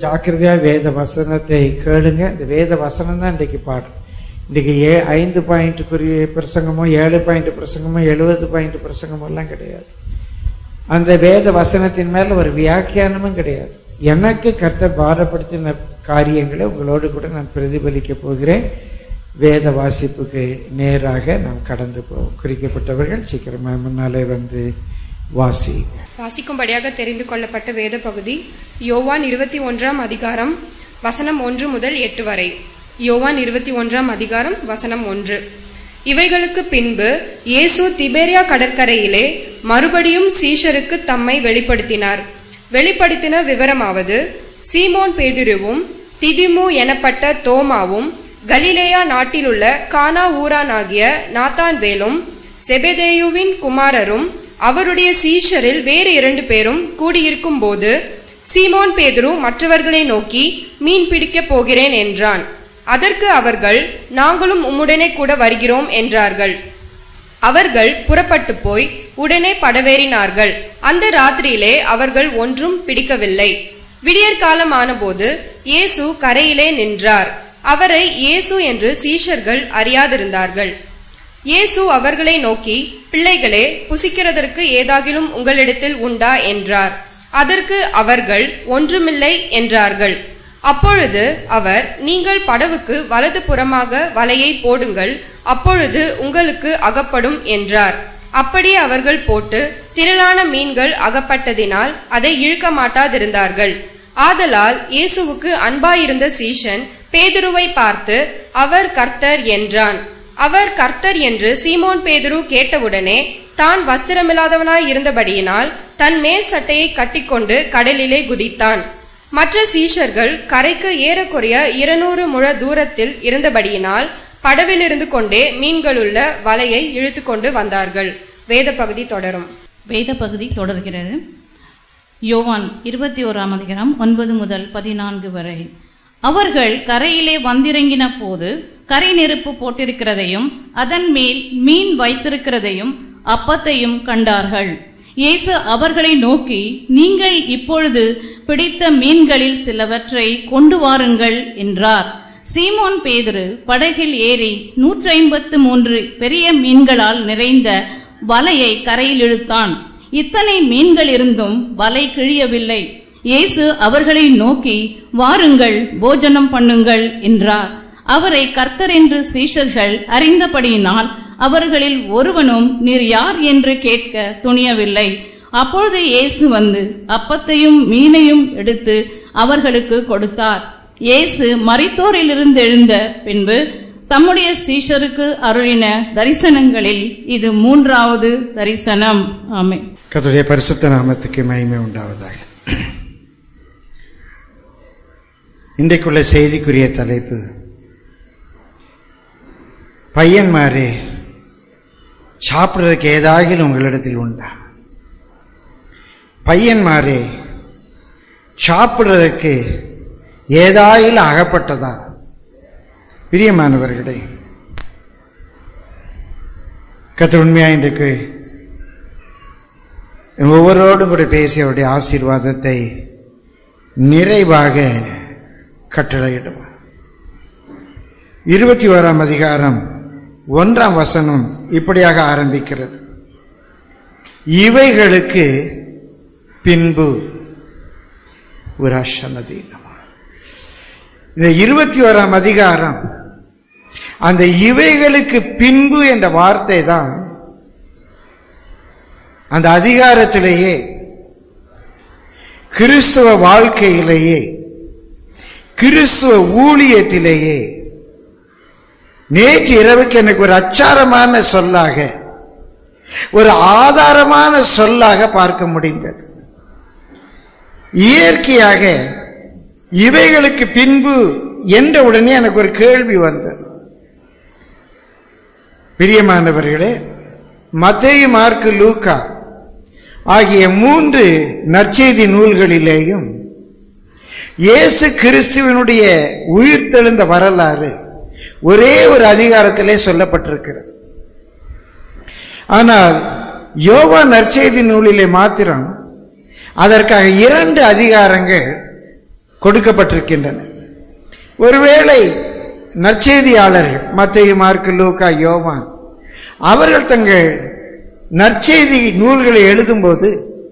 ஜாக்கிரதையா வேத வசனத்தை கேளுங்க இந்த வேத வசனம் தான் இன்றைக்கு பாடம் இன்றைக்கு ஏ ஐந்து பாயிண்ட் குறி பிரசங்கமோ ஏழு பாயிண்ட் பிரசங்கமோ எழுபது பாயிண்ட் பிரசங்கமோ எல்லாம் கிடையாது அந்த வேத வசனத்தின் மேல ஒரு வியாக்கியானமும் கிடையாது எனக்கு கர்த்தர் பாரப்படுத்தின காரியங்களை உங்களோடு கூட நான் பிரதிபலிக்க போகிறேன் வேத வாசிப்புக்கு நேராக நாம் கடந்து போவோம் குறிக்கப்பட்டவர்கள் சீக்கிரமா முன்னாலே வந்து வாசிங்க வாசிக்கும்படியாக தெரிந்து கொள்ளப்பட்ட வேத பகுதி யோவான் இருபத்தி ஒன்றாம் அதிகாரம் வசனம் ஒன்று முதல் எட்டு வரை யோவான் இருபத்தி ஒன்றாம் அதிகாரம் வசனம் ஒன்று இவைகளுக்கு பின்பு இயேசு திபேரியா கடற்கரையிலே மறுபடியும் சீஷருக்கு தம்மை வெளிப்படுத்தினார் வெளிப்படுத்தின விவரமாவது சீமோன் பேதுருவும் திதிமு எனப்பட்ட தோமாவும் கலிலேயா நாட்டிலுள்ள கானா ஊரானாகிய நாத்தான்வேலும் செபெதேயுவின் குமாரரும் அவருடைய சீஷரில் வேறு இரண்டு பேரும் கூடியிருக்கும் போது சீமோன் பேதுரு மற்றவர்களை நோக்கி மீன் பிடிக்கப் போகிறேன் என்றான் அதற்கு அவர்கள் நாங்களும் உம்முடனே கூட வருகிறோம் என்றார்கள் அவர்கள் புறப்பட்டு போய் உடனே படவேறினார்கள் அந்த ராத்திரியிலே அவர்கள் ஒன்றும் பிடிக்கவில்லை விடியற்காலம் ஆனபோது இயேசு கரையிலே நின்றார் அவரை இயேசு என்று சீஷர்கள் அறியாதிருந்தார்கள் இயேசு அவர்களை நோக்கி பிள்ளைகளே புசிக்கிறதற்கு ஏதாகிலும் உங்களிடத்தில் உண்டா என்றார் அதற்கு அவர்கள் ஒன்றுமில்லை என்றார்கள் அப்பொழுது அவர் நீங்கள் படவுக்கு வலது புறமாக வலையை போடுங்கள் அப்பொழுது உங்களுக்கு அகப்படும் என்றார் அப்படியே அவர்கள் போட்டு திரளான மீன்கள் அகப்பட்டதினால் அதை இழுக்க மாட்டாதிருந்தார்கள் ஆதலால் இயேசுவுக்கு அன்பாயிருந்த சீஷன் பேதுருவை பார்த்து அவர் கர்த்தர் என்றான் அவர் கர்த்தர் என்று சீமோன் பேதுரு கேட்டவுடனே தான் வஸ்திரமில்லாதவனாய் இருந்தபடியினால் தன் மேல் சட்டையை கட்டிக்கொண்டு கடலிலே குதித்தான் மற்ற சீஷர்கள் கரைக்கு ஏறக்குறைய இருநூறு முழ தூரத்தில் இருந்தபடியினால் படவில் இருந்து கொண்டே மீன்களுள்ள வலையை இழுத்து கொண்டு வந்தார்கள் வேத பகுதி தொடரும் வேத பகுதி தொடர்கிறது யோவான் இருபத்தி ஓராம் அதிகாரம் ஒன்பது முதல் பதினான்கு வரை அவர்கள் கரையிலே வந்திறங்கின போது கரை நெருப்பு போட்டிருக்கிறதையும் அதன் மேல் மீன் வைத்திருக்கிறதையும் அப்பத்தையும் கண்டார்கள் இயேசு அவர்களை நோக்கி நீங்கள் இப்பொழுது பிடித்த மீன்களில் சிலவற்றை கொண்டு வாருங்கள் என்றார் சீமோன் பேதுரு படகில் ஏறி நூற்றி ஐம்பத்து மூன்று பெரிய மீன்களால் நிறைந்த வலையை கரையில் இழுத்தான் இத்தனை மீன்கள் இருந்தும் வலை கிழியவில்லை இயேசு அவர்களை நோக்கி வாருங்கள் போஜனம் பண்ணுங்கள் என்றார் அவரை கர்த்தர் என்று சீஷர்கள் அறிந்தபடியினால் அவர்களில் ஒருவனும் நீர் யார் என்று கேட்க துணியவில்லை அப்பொழுது இயேசு வந்து அப்பத்தையும் மீனையும் எடுத்து அவர்களுக்கு கொடுத்தார் இயேசு மரித்தோரிலிருந்து எழுந்த பின்பு தம்முடைய சீஷருக்கு அருளின தரிசனங்களில் இது மூன்றாவது தரிசனம் ஆமென் கர்த்தருடைய பரிசுத்த நாமத்துக்கு மகிமை உண்டாவதாக இன்றைக்குள்ள செய்திக்குரிய தலைப்பு பையன்மாரே சாப்பிட்றதுக்கு ஏதாகிலும் உங்களிடத்தில் உண்டா பையன்மாரே சாப்பிட்றதுக்கு ஏதாயிலும் அகப்பட்டதா பிரியமானவர்களே கத்த உண்மையா இன்றைக்கு ஒவ்வொருவரோடும் கூட பேசி அவருடைய ஆசீர்வாதத்தை நிறைவாக கட்டளையிடுவார் இருபத்தி ஓராம் அதிகாரம் ஒன்றாம் வசனம் இப்படியாக ஆரம்பிக்கிறது இவைகளுக்கு பின்பு ஒரு அசனதீனம் இந்த இருபத்தி ஓராம் அதிகாரம் அந்த இவைகளுக்கு பின்பு என்ற வார்த்தை தான் அந்த அதிகாரத்திலேயே கிறிஸ்துவ வாழ்க்கையிலேயே கிறிஸ்துவ ஊழியத்திலேயே நேற்று இரவுக்கு எனக்கு ஒரு அச்சாரமான சொல்லாக ஒரு ஆதாரமான சொல்லாக பார்க்க முடிந்தது இயற்கையாக இவைகளுக்கு பின்பு என்ற உடனே எனக்கு ஒரு கேள்வி வந்தது பிரியமானவர்களே மத்தேயு மார்க்கு லூக்கா ஆகிய மூன்று நற்செய்தி நூல்களிலேயும் இயேசு கிறிஸ்துவனுடைய உயிர்த்தெழுந்த வரலாறு ஒரே ஒரு அதிகாரத்திலே சொல்லப்பட்டிருக்கிறது ஆனால் யோவா நற்செய்தி நூலிலே மாத்திரம் அதற்காக இரண்டு அதிகாரங்கள் கொடுக்கப்பட்டிருக்கின்றன ஒருவேளை நற்செய்தியாளர்கள் மத்திய மார்க்கு லூக்கா யோவான் அவர்கள் தங்கள் நற்செய்தி நூல்களை எழுதும்போது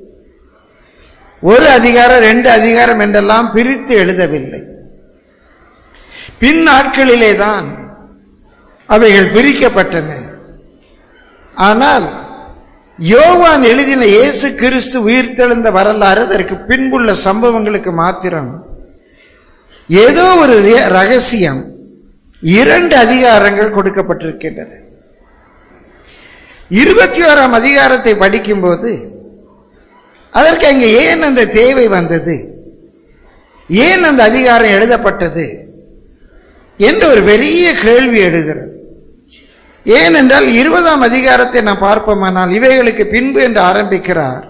ஒரு அதிகாரம் ரெண்டு அதிகாரம் என்றெல்லாம் பிரித்து எழுதவில்லை பின் நாட்களிலே தான் அவைகள் பிரிக்கப்பட்டன ஆனால் யோவான் எழுதின இயேசு கிறிஸ்து உயிர்த்தெழுந்த வரலாறு அதற்கு பின்புள்ள சம்பவங்களுக்கு மாத்திரம் ஏதோ ஒரு ர- ரகசியம் இரண்டு அதிகாரங்கள் கொடுக்கப்பட்டிருக்கின்றன இருபத்தி ஓராம் அதிகாரத்தை படிக்கும்போது அதற்கு அங்கே ஏன் அந்த தேவை வந்தது ஏன் அந்த அதிகாரம் எழுதப்பட்டது என்று ஒரு பெரிய கேள்வி எழுகிறது ஏனென்றால் இருபதாம் அதிகாரத்தை நாம் பார்ப்போமானால் இவைகளுக்கு பின்பு என்று ஆரம்பிக்கிறார்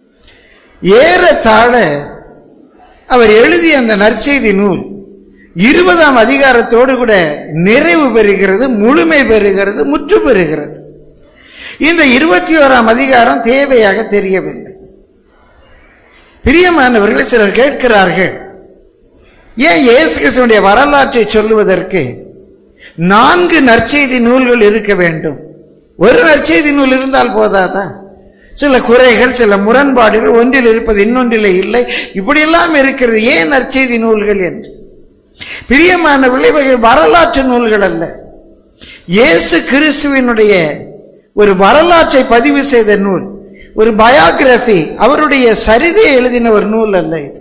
ஏறத்தாழ அவர் எழுதிய அந்த நற்செய்தி நூல் இருபதாம் அதிகாரத்தோடு கூட நிறைவு பெறுகிறது முழுமை பெறுகிறது முற்று பெறுகிறது இந்த இருபத்தி ஓராம் அதிகாரம் தேவையாக தெரியவில்லை பிரியமானவர்களை சிலர் கேட்கிறார்கள் ஏன் இயேசு கிறிஸ்துவனுடைய வரலாற்றை சொல்லுவதற்கு நான்கு நற்செய்தி நூல்கள் இருக்க வேண்டும் ஒரு நற்செய்தி நூல் இருந்தால் போதாதா சில குறைகள் சில முரண்பாடுகள் ஒன்றில் இருப்பது இன்னொன்றிலே இல்லை இப்படியெல்லாம் இருக்கிறது ஏன் நற்செய்தி நூல்கள் என்று பிரியமானவர்களே இவைகள் வரலாற்று நூல்கள் அல்ல இயேசு கிறிஸ்துவினுடைய ஒரு வரலாற்றை பதிவு செய்த நூல் ஒரு பயோகிராபி அவருடைய சரிதையை எழுதின ஒரு நூல் அல்ல இது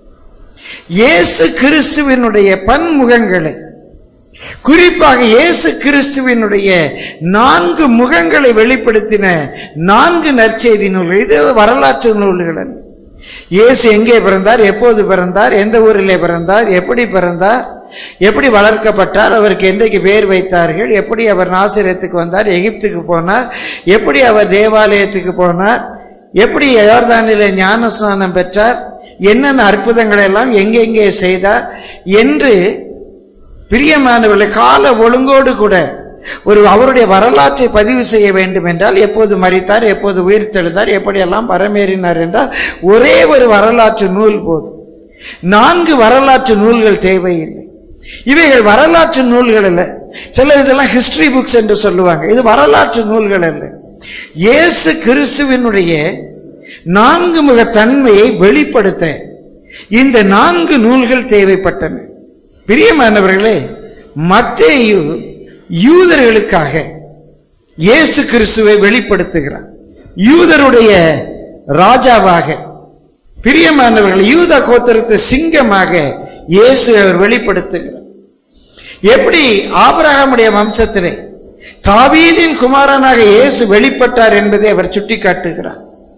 இயேசு கிறிஸ்துவினுடைய பன்முகங்களை குறிப்பாக இயேசு கிறிஸ்துவினுடைய நான்கு முகங்களை வெளிப்படுத்தின நான்கு நற்செய்தி நூல்கள் இது வரலாற்று நூல்கள் அல்ல இயேசு எங்கே பிறந்தார் எப்போது பிறந்தார் எந்த ஊரிலே பிறந்தார் எப்படி பிறந்தார் எப்படி வளர்க்கப்பட்டார் அவருக்கு என்றைக்கு பேர் வைத்தார்கள் எப்படி அவர் நாசிரியத்துக்கு வந்தார் எகிப்துக்கு போனார் எப்படி அவர் தேவாலயத்துக்கு போனார் எப்படி யோர்தானிலே ஞான ஸ்நானம் பெற்றார் என்னென்ன அற்புதங்களை எல்லாம் எங்கெங்கே செய்தார் என்று பிரியமானவர்களை கால ஒழுங்கோடு கூட ஒரு அவருடைய வரலாற்றை பதிவு செய்ய வேண்டும் என்றால் எப்போது மறித்தார் எப்போது உயிர்த்தெழுந்தார் எப்படியெல்லாம் பரமேறினார் என்றால் ஒரே ஒரு வரலாற்று நூல் போதும் நான்கு வரலாற்று நூல்கள் தேவையில்லை இவைகள் வரலாற்று நூல்கள் அல்ல சில இதெல்லாம் ஹிஸ்டரி புக்ஸ் என்று சொல்லுவாங்க இது வரலாற்று நூல்கள் அல்ல இயேசு கிறிஸ்துவினுடைய நான்கு முக தன்மையை வெளிப்படுத்த இந்த நான்கு நூல்கள் தேவைப்பட்டன பிரியமானவர்களே மத்தேயு யூதர்களுக்காக இயேசு கிறிஸ்துவை வெளிப்படுத்துகிறார் யூதருடைய ராஜாவாக பிரியமானவர்கள் யூத கோத்திரத்தை சிங்கமாக இயேசு அவர் வெளிப்படுத்துகிறார் எப்படி ஆபிரகாமுடைய வம்சத்திலே தாவீதின் குமாரனாக இயேசு வெளிப்பட்டார் என்பதை அவர் சுட்டிக்காட்டுகிறார்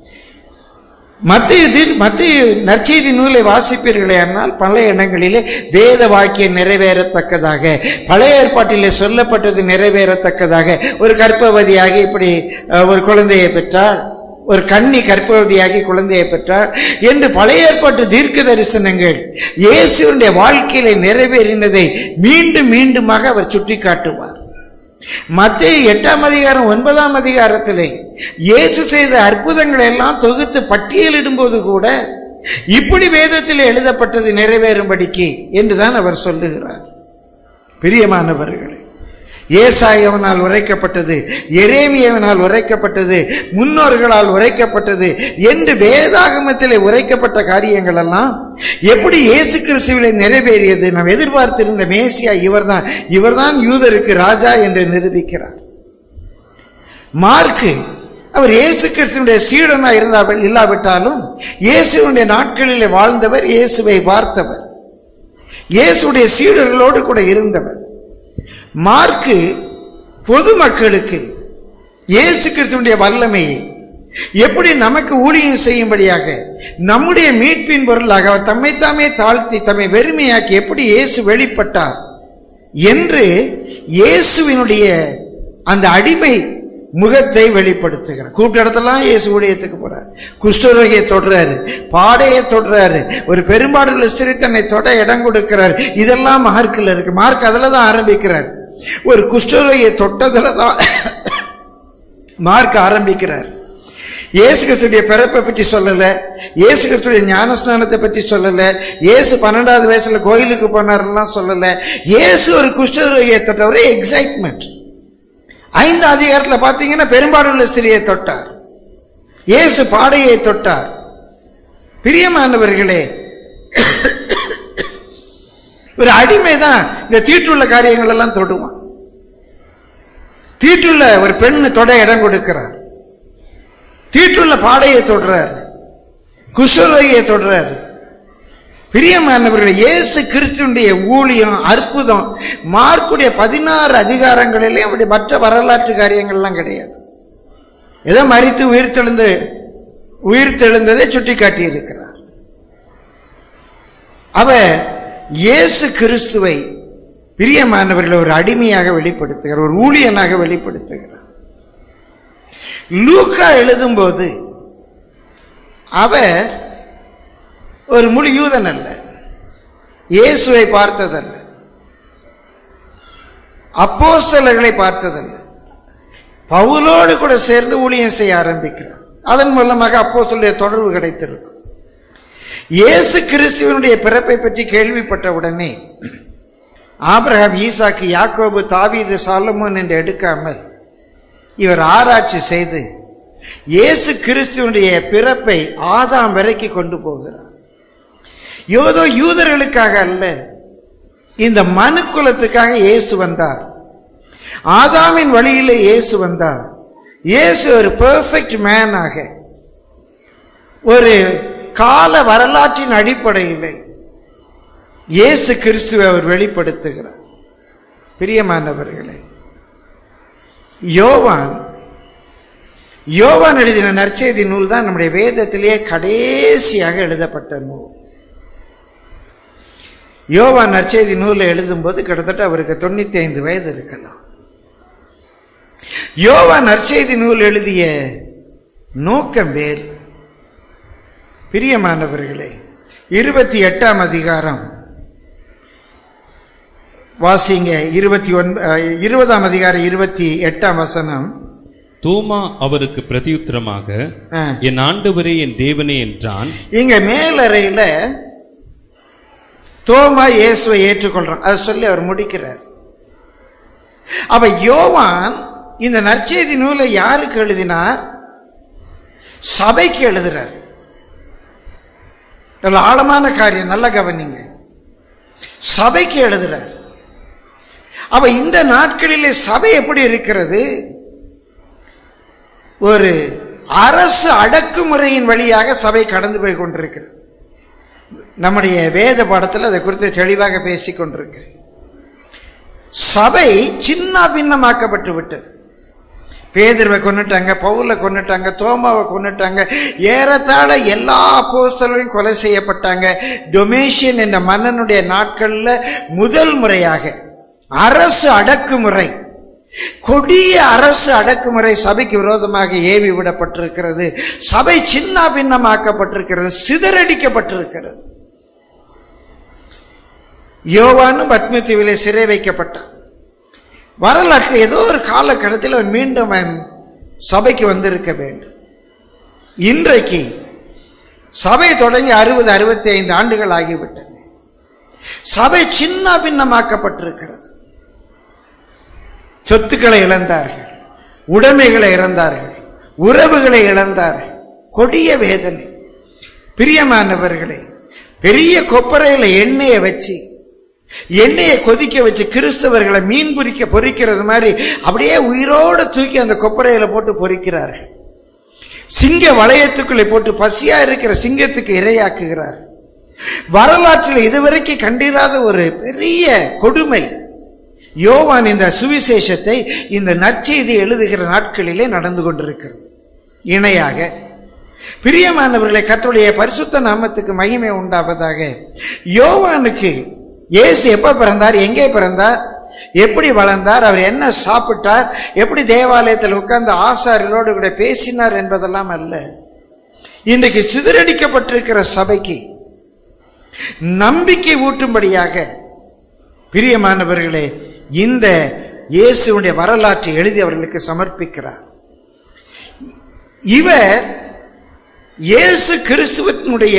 மத்திய மத்திய நற்செய்தி நூலை வாசிப்பீர்களே ஆனால் பல இடங்களிலே வேத வாக்கியம் நிறைவேறத்தக்கதாக பழைய ஏற்பாட்டிலே சொல்லப்பட்டது நிறைவேறத்தக்கதாக ஒரு கற்பவதியாகி இப்படி அஹ், ஒரு குழந்தையை பெற்றார் ஒரு கன்னி கற்பவதியாகி குழந்தையை பெற்றார் என்று பழைய ஏற்பாட்டு தீர்க்க தரிசனங்கள் இயேசுடைய வாழ்க்கையில நிறைவேறினதை மீண்டும் மீண்டுமாக அவர் சுட்டிக்காட்டுவார் மத்திய எட்டாம் அதிகாரம் ஒன்பதாம் அதிகாரத்திலே இயேசு செய்த அற்புதங்களை எல்லாம் தொகுத்து பட்டியலிடும்போது கூட இப்படி வேதத்தில் எழுதப்பட்டது நிறைவேறும்படிக்கு என்றுதான் அவர் சொல்லுகிறார் பிரியமானவர்களே ஏசாயவனால் உரைக்கப்பட்டது எரேமியவனால் உரைக்கப்பட்டது முன்னோர்களால் உரைக்கப்பட்டது என்று வேதாகமத்திலே உரைக்கப்பட்ட காரியங்கள் எல்லாம் எப்படி இயேசு கிறிஸ்துவிலே நிறைவேறியது நாம் எதிர்பார்த்திருந்த மேசியா இவர்தான் இவர்தான் யூதருக்கு ராஜா என்று நிரூபிக்கிறார் மார்க்கு அவர் இயேசு கிறிஸ்துவனுடைய சீடனா இருந்தால் இல்லாவிட்டாலும் இயேசுடைய நாட்களிலே வாழ்ந்தவர் இயேசுவை பார்த்தவர் இயேசுடைய சீடர்களோடு கூட இருந்தவர் மார்க்கு பொதுமக்களுக்கு இயேசு கிறிஸ்துவனுடைய வல்லமையை எப்படி நமக்கு ஊழியம் செய்யும்படியாக நம்முடைய மீட்பின் பொருளாக அவர் தம்மைத்தாமே தாழ்த்தி தம்மை வெறுமையாக்கி எப்படி இயேசு வெளிப்பட்டார் என்று இயேசுவினுடைய அந்த அடிமை முகத்தை வெளிப்படுத்துகிறார் கூப்பிட்ட இடத்தெல்லாம் இயேசு ஊழியத்துக்கு போறார் குஷ்டரோகியை தொடுறாரு பாடையை தொடுறாரு ஒரு பெரும்பாடுள்ள ஸ்திரி தன்னை தொட இடம் கொடுக்கிறார் இதெல்லாம் மார்க்கில் இருக்கு மார்க் அதில் தான் ஆரம்பிக்கிறார் ஒரு குஷ்டரோகியை தொட்டதில் தான் மார்க் ஆரம்பிக்கிறார் இயேசு கிறிஸ்துடைய பிறப்பை பற்றி சொல்லல இயேசு கிறிஸ்துடைய ஞானஸ்நானத்தை பற்றி சொல்லல இயேசு பன்னெண்டாவது வயசுல கோயிலுக்கு போனார்லாம் சொல்லல இயேசு ஒரு குஷ்டரோகியை தொட்டவரே எக்ஸைட்மெண்ட் ஐந்து அதிகாரத்துல பாத்தீங்கன்னா பெரும்பாலுள்ள ஸ்திரியை தொட்டார் இயேசு பாடையை தொட்டார் பிரியமானவர்களே ஒரு அடிமை தான் இந்த தீட்டுள்ள காரியங்கள் எல்லாம் தொடுவான் தீட்டுள்ள ஒரு பெண்ணு தொட இடம் கொடுக்கிறார் தீட்டுள்ள பாடையை தொடுறார் குஷ்டரோகியை தொடுறார் பிரியமானவர்கள் இயேசு கிறிஸ்துடைய ஊழியம் அற்புதம் மார்க்குடைய பதினாறு அதிகாரங்களிலே அப்படி மற்ற வரலாற்று காரியங்கள்லாம் கிடையாது ஏதோ மறித்து உயிர்த்தெழுந்து உயிர்த்தெழுந்ததை சுட்டி காட்டி இருக்கிறார் அவர் இயேசு கிறிஸ்துவை பிரியமானவர்கள் ஒரு அடிமையாக வெளிப்படுத்துகிறார் ஒரு ஊழியனாக வெளிப்படுத்துகிறார் லூக்கா எழுதும்போது அவர் ஒரு முழு யூதன் அல்ல இயேசுவை பார்த்ததல்ல அப்போஸ்தலர்களை பார்த்ததல்ல பவுலோடு கூட சேர்ந்து ஊழியம் செய்ய ஆரம்பிக்கிறார் அதன் மூலமாக அப்போஸ்தலருடைய தொடர்பு கிடைத்திருக்கும் இயேசு கிறிஸ்துவனுடைய பிறப்பை பற்றி கேள்விப்பட்ட உடனே ஆபிரகாம் ஈசாக்கு யாக்கோபு தாவீது சாலமோன் என்று எடுக்காமல் இவர் ஆராய்ச்சி செய்து இயேசு கிறிஸ்துவனுடைய பிறப்பை ஆதாம் வரைக்கும் கொண்டு போகிறார் யோதோ யூதர்களுக்காக அல்ல இந்த மனு குலத்துக்காக இயேசு வந்தார் ஆதாமின் வழியிலே இயேசு வந்தார் இயேசு ஒரு பெர்ஃபெக்ட் மேனாக ஒரு கால வரலாற்றின் அடிப்படையிலே இயேசு கிறிஸ்துவை அவர் வெளிப்படுத்துகிறார் பிரியமானவர்களே யோவான் யோவான் எழுதின நற்செய்தி நூல் தான் நம்முடைய வேதத்திலேயே கடைசியாக எழுதப்பட்ட நூல் யோவான் நற்செய்தி நூலை எழுதும்போது கிட்டத்தட்ட அவருக்கு தொண்ணூத்தி ஐந்து வயது இருக்கலாம் யோவான் நற்செய்தி நூல் எழுதிய நோக்கம் வேறு பிரியமானவர்களே இருபத்தி எட்டாம் அதிகாரம் வாசிங்க இருபத்தி ஒன்ப இருபதாம் அதிகாரம் இருபத்தி எட்டாம் வசனம் தோமா அவருக்கு பிரதியுத்தரமாக ஆ. என் ஆண்டவரே என் தேவனே என்றான் இங்க மேலறையில தோமா இயேசுவை ஏற்றுக்கொள்றான் அதை சொல்லி அவர் முடிக்கிறார் அப்ப யோவான் இந்த நற்செய்தி நூலை யாருக்கு எழுதினார் சபைக்கு எழுதுறார் இவ்வளவு ஆழமான காரியம் நல்ல கவனிங்க சபைக்கு எழுதுறார் அப்ப இந்த நாட்களிலே சபை எப்படி இருக்கிறது ஒரு அரசு அடக்குமுறையின் வழியாக சபை கடந்து போய் கொண்டிருக்கிறது நம்முடைய வேத பாடத்தில் அதை குறித்து தெளிவாக பேசிக் கொண்டிருக்கிறேன் சபை சின்ன பின்னமாக்கப்பட்டு விட்டது பேதர்வை கொன்னுட்டாங்க பவுலை கொன்னுட்டாங்க தோமாவை கொன்னுட்டாங்க ஏறத்தாழ எல்லா அப்போஸ்தலரையும் கொலை செய்யப்பட்டாங்க டொமேஷியன் என்ற மன்னனுடைய நாட்கள்ல முதல் முறையாக அரசு அடக்குமுறை கொடிய அரசு அடக்குமுறை சபைக்கு விரோதமாக ஏவி விடப்பட்டிருக்கிறது சபை சின்ன பின்னமாக்கப்பட்டிருக்கிறது சிதறடிக்கப்பட்டிருக்கிறது யோவானும் பத்மதீவிலே சிறை வைக்கப்பட்டான் வரலாற்றில் ஏதோ ஒரு காலகட்டத்தில் அவன் மீண்டும் அவன் சபைக்கு வந்திருக்க வேண்டும் இன்றைக்கு சபை தொடங்கி அறுபது அறுபத்தி ஐந்து ஆண்டுகள் ஆகிவிட்டன சபை சின்ன பின்னமாக்கப்பட்டிருக்கிறது சொத்துக்களை இழந்தார்கள் உடைமைகளை இழந்தார்கள் உறவுகளை இழந்தார்கள் கொடிய வேதனை பிரியமானவர்களே பெரிய கொப்பரையில எண்ணெயை வச்சு எண்ணெயை கொதிக்க வச்சு கிறிஸ்தவர்களை மீன் பொரிக்க பொரிக்கிறது மாதிரி அப்படியே உயிரோடு தூக்கி அந்த கொப்பரையில போட்டு பொரிக்கிறார்கள் சிங்க வளையத்துக்குள்ளே போட்டு பசியா இருக்கிற சிங்கத்துக்கு இரையாக்குகிறார் வரலாற்றில் இதுவரைக்கும் கண்டிராத ஒரு பெரிய கொடுமை யோவான் இந்த சுவிசேஷத்தை இந்த நற்செய்தி எழுதுகிற நாட்களிலே நடந்து கொண்டிருக்கிறது இணையாக பிரியமானவர்களை கர்த்தருடைய பரிசுத்த நாமத்துக்கு மகிமை உண்டாவதாக யோவானுக்கு இயேசு எப்ப பிறந்தார் எங்கே பிறந்தார் எப்படி வளர்ந்தார் அவர் என்ன சாப்பிட்டார் எப்படி தேவாலயத்தில் உட்கார்ந்து ஆசாரியர்களோடு கூட பேசினார் என்பதெல்லாம் அல்ல இன்றைக்கு சிதறடிக்கப்பட்டிருக்கிற சபைக்கு நம்பிக்கை ஊட்டும்படியாக பிரியமானவர்களே இந்த இயேசுடைய வரலாற்றை எழுதி அவர்களுக்கு சமர்ப்பிக்கிறார் இவர் இயேசு கிறிஸ்துவத்தினுடைய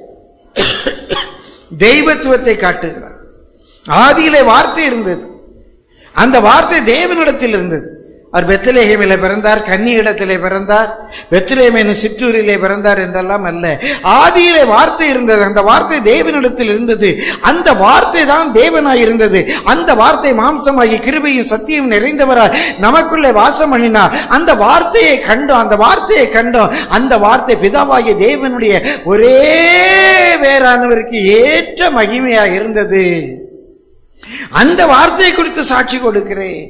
தெய்வத்துவத்தை காட்டுகிறார் ஆதியிலே வார்த்தை இருந்தது அந்த வார்த்தை தேவனிடத்தில் இருந்தது அவர் பெத்லேஹேமிலே பிறந்தார் கன்னி இடத்திலே பிறந்தார் பெத்லேஹேம் என்னும் சிற்றூரிலே பிறந்தார் என்றெல்லாம் அல்ல ஆதியிலே வார்த்தை இருந்தது அந்த வார்த்தை தேவனிடத்தில் இருந்தது அந்த வார்த்தை தான் தேவனாய் இருந்தது அந்த வார்த்தை மாம்சமாகி கிருபையும் சத்தியம் நிறைந்தவராய் நமக்குள்ளே வாசம் பண்ணினார் அந்த வார்த்தையை கண்டோம் அந்த வார்த்தையை கண்டோம் அந்த வார்த்தை பிதாவாகிய தேவனுடைய ஒரே வேறானவருக்கு ஏற்ற மகிமையாக இருந்தது அந்த வார்த்தையை குறித்து சாட்சி கொடுக்கிறேன்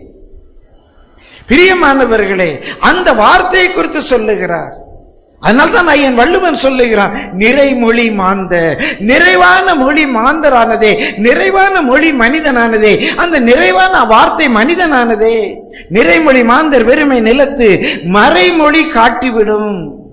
பிரியமானவர்களே அந்த வார்த்தையை குறித்து சொல்லுகிறார் அதனால தான் ஐயன் வள்ளுவன் சொல்லுகிறான் நிறைமொழி மாந்த நிறைவான மொழி மாந்தரானதே நிறைவான மொழி மனிதனானதே அந்த நிறைவான வார்த்தை மனிதனானதே நிறைமொழி மாந்தர் வெறுமை நிலத்து மறைமொழி காட்டிவிடும்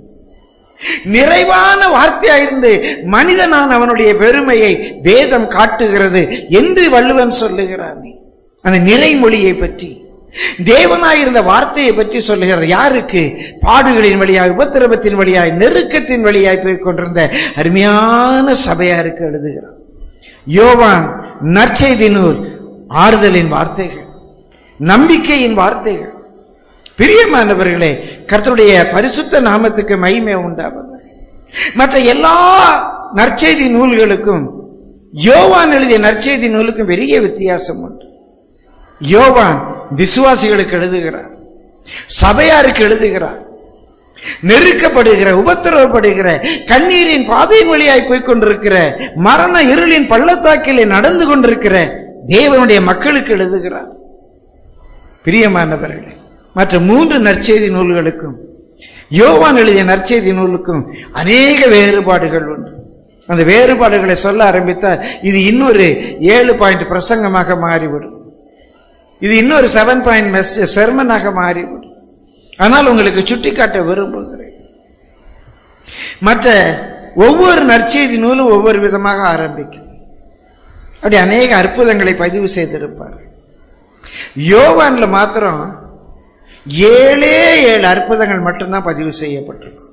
நிறைவான வார்த்தையாயிருந்து மனிதனான அவனுடைய பெருமையை வேதம் காட்டுகிறது என்று வள்ளுவன் சொல்லுகிறான் அந்த நிறைமொழியை பற்றி தேவனாயிருந்த வார்த்தையை பற்றி சொல்லுகிறார் யாருக்கு பாடுகளின் வழியாய் உபத்திரவத்தின் வழியாய் நெருக்கத்தின் வழியாய் போய் கொண்டிருந்த அருமையான சபையாருக்கு எழுதுகிறார் யோவான் நற்செய்தி நூல் ஆறுதலின் வார்த்தைகள் நம்பிக்கையின் வார்த்தைகள் பிரியமானவர்களே கர்த்தருடைய பரிசுத்த நாமத்துக்கு மகிமை உண்டாவது மற்ற எல்லா நற்செய்தி நூல்களுக்கும் யோவான் எழுதிய நற்செய்தி நூலுக்கும் பெரிய வித்தியாசம் உண்டு யோவான் விசுவாசிகளுக்கு எழுதுகிறார் சபையாருக்கு எழுதுகிறார் நெருக்கப்படுகிற உபத்திரவப்படுகிற கண்ணீரின் பாதையின் வழியாய் போய்க் கொண்டிருக்கிற மரண இருளின் பள்ளத்தாக்கிலே நடந்து கொண்டிருக்கிற தேவனுடைய மக்களுக்கு எழுதுகிறார் பிரியமானவர்களே மற்ற மூன்று நற்செய்தி நூல்களுக்கும் யோவான் எழுதிய நற்செய்தி நூலுக்கும் அநேக வேறுபாடுகள் உண்டு அந்த வேறுபாடுகளை சொல்ல ஆரம்பித்தால் இது இன்னொரு ஏழு பாயிண்ட் பிரசங்கமாக மாறிவிடும் இது இன்னொரு செவன் பாயிண்ட் மெசேஜ் செர்மனாக மாறிவிடும் ஆனால் உங்களுக்கு சுட்டிக்காட்ட விரும்புகிறேன் மற்ற ஒவ்வொரு நற்செய்தி நூலும் ஒவ்வொரு விதமாக ஆரம்பிக்கும் அப்படி அநேக அற்புதங்களை பதிவு செய்திருப்பார் யோவான்ல மாத்திரம் ஏழே ஏழு அற்புதங்கள் மட்டும்தான் பதிவு செய்யப்பட்டிருக்கும்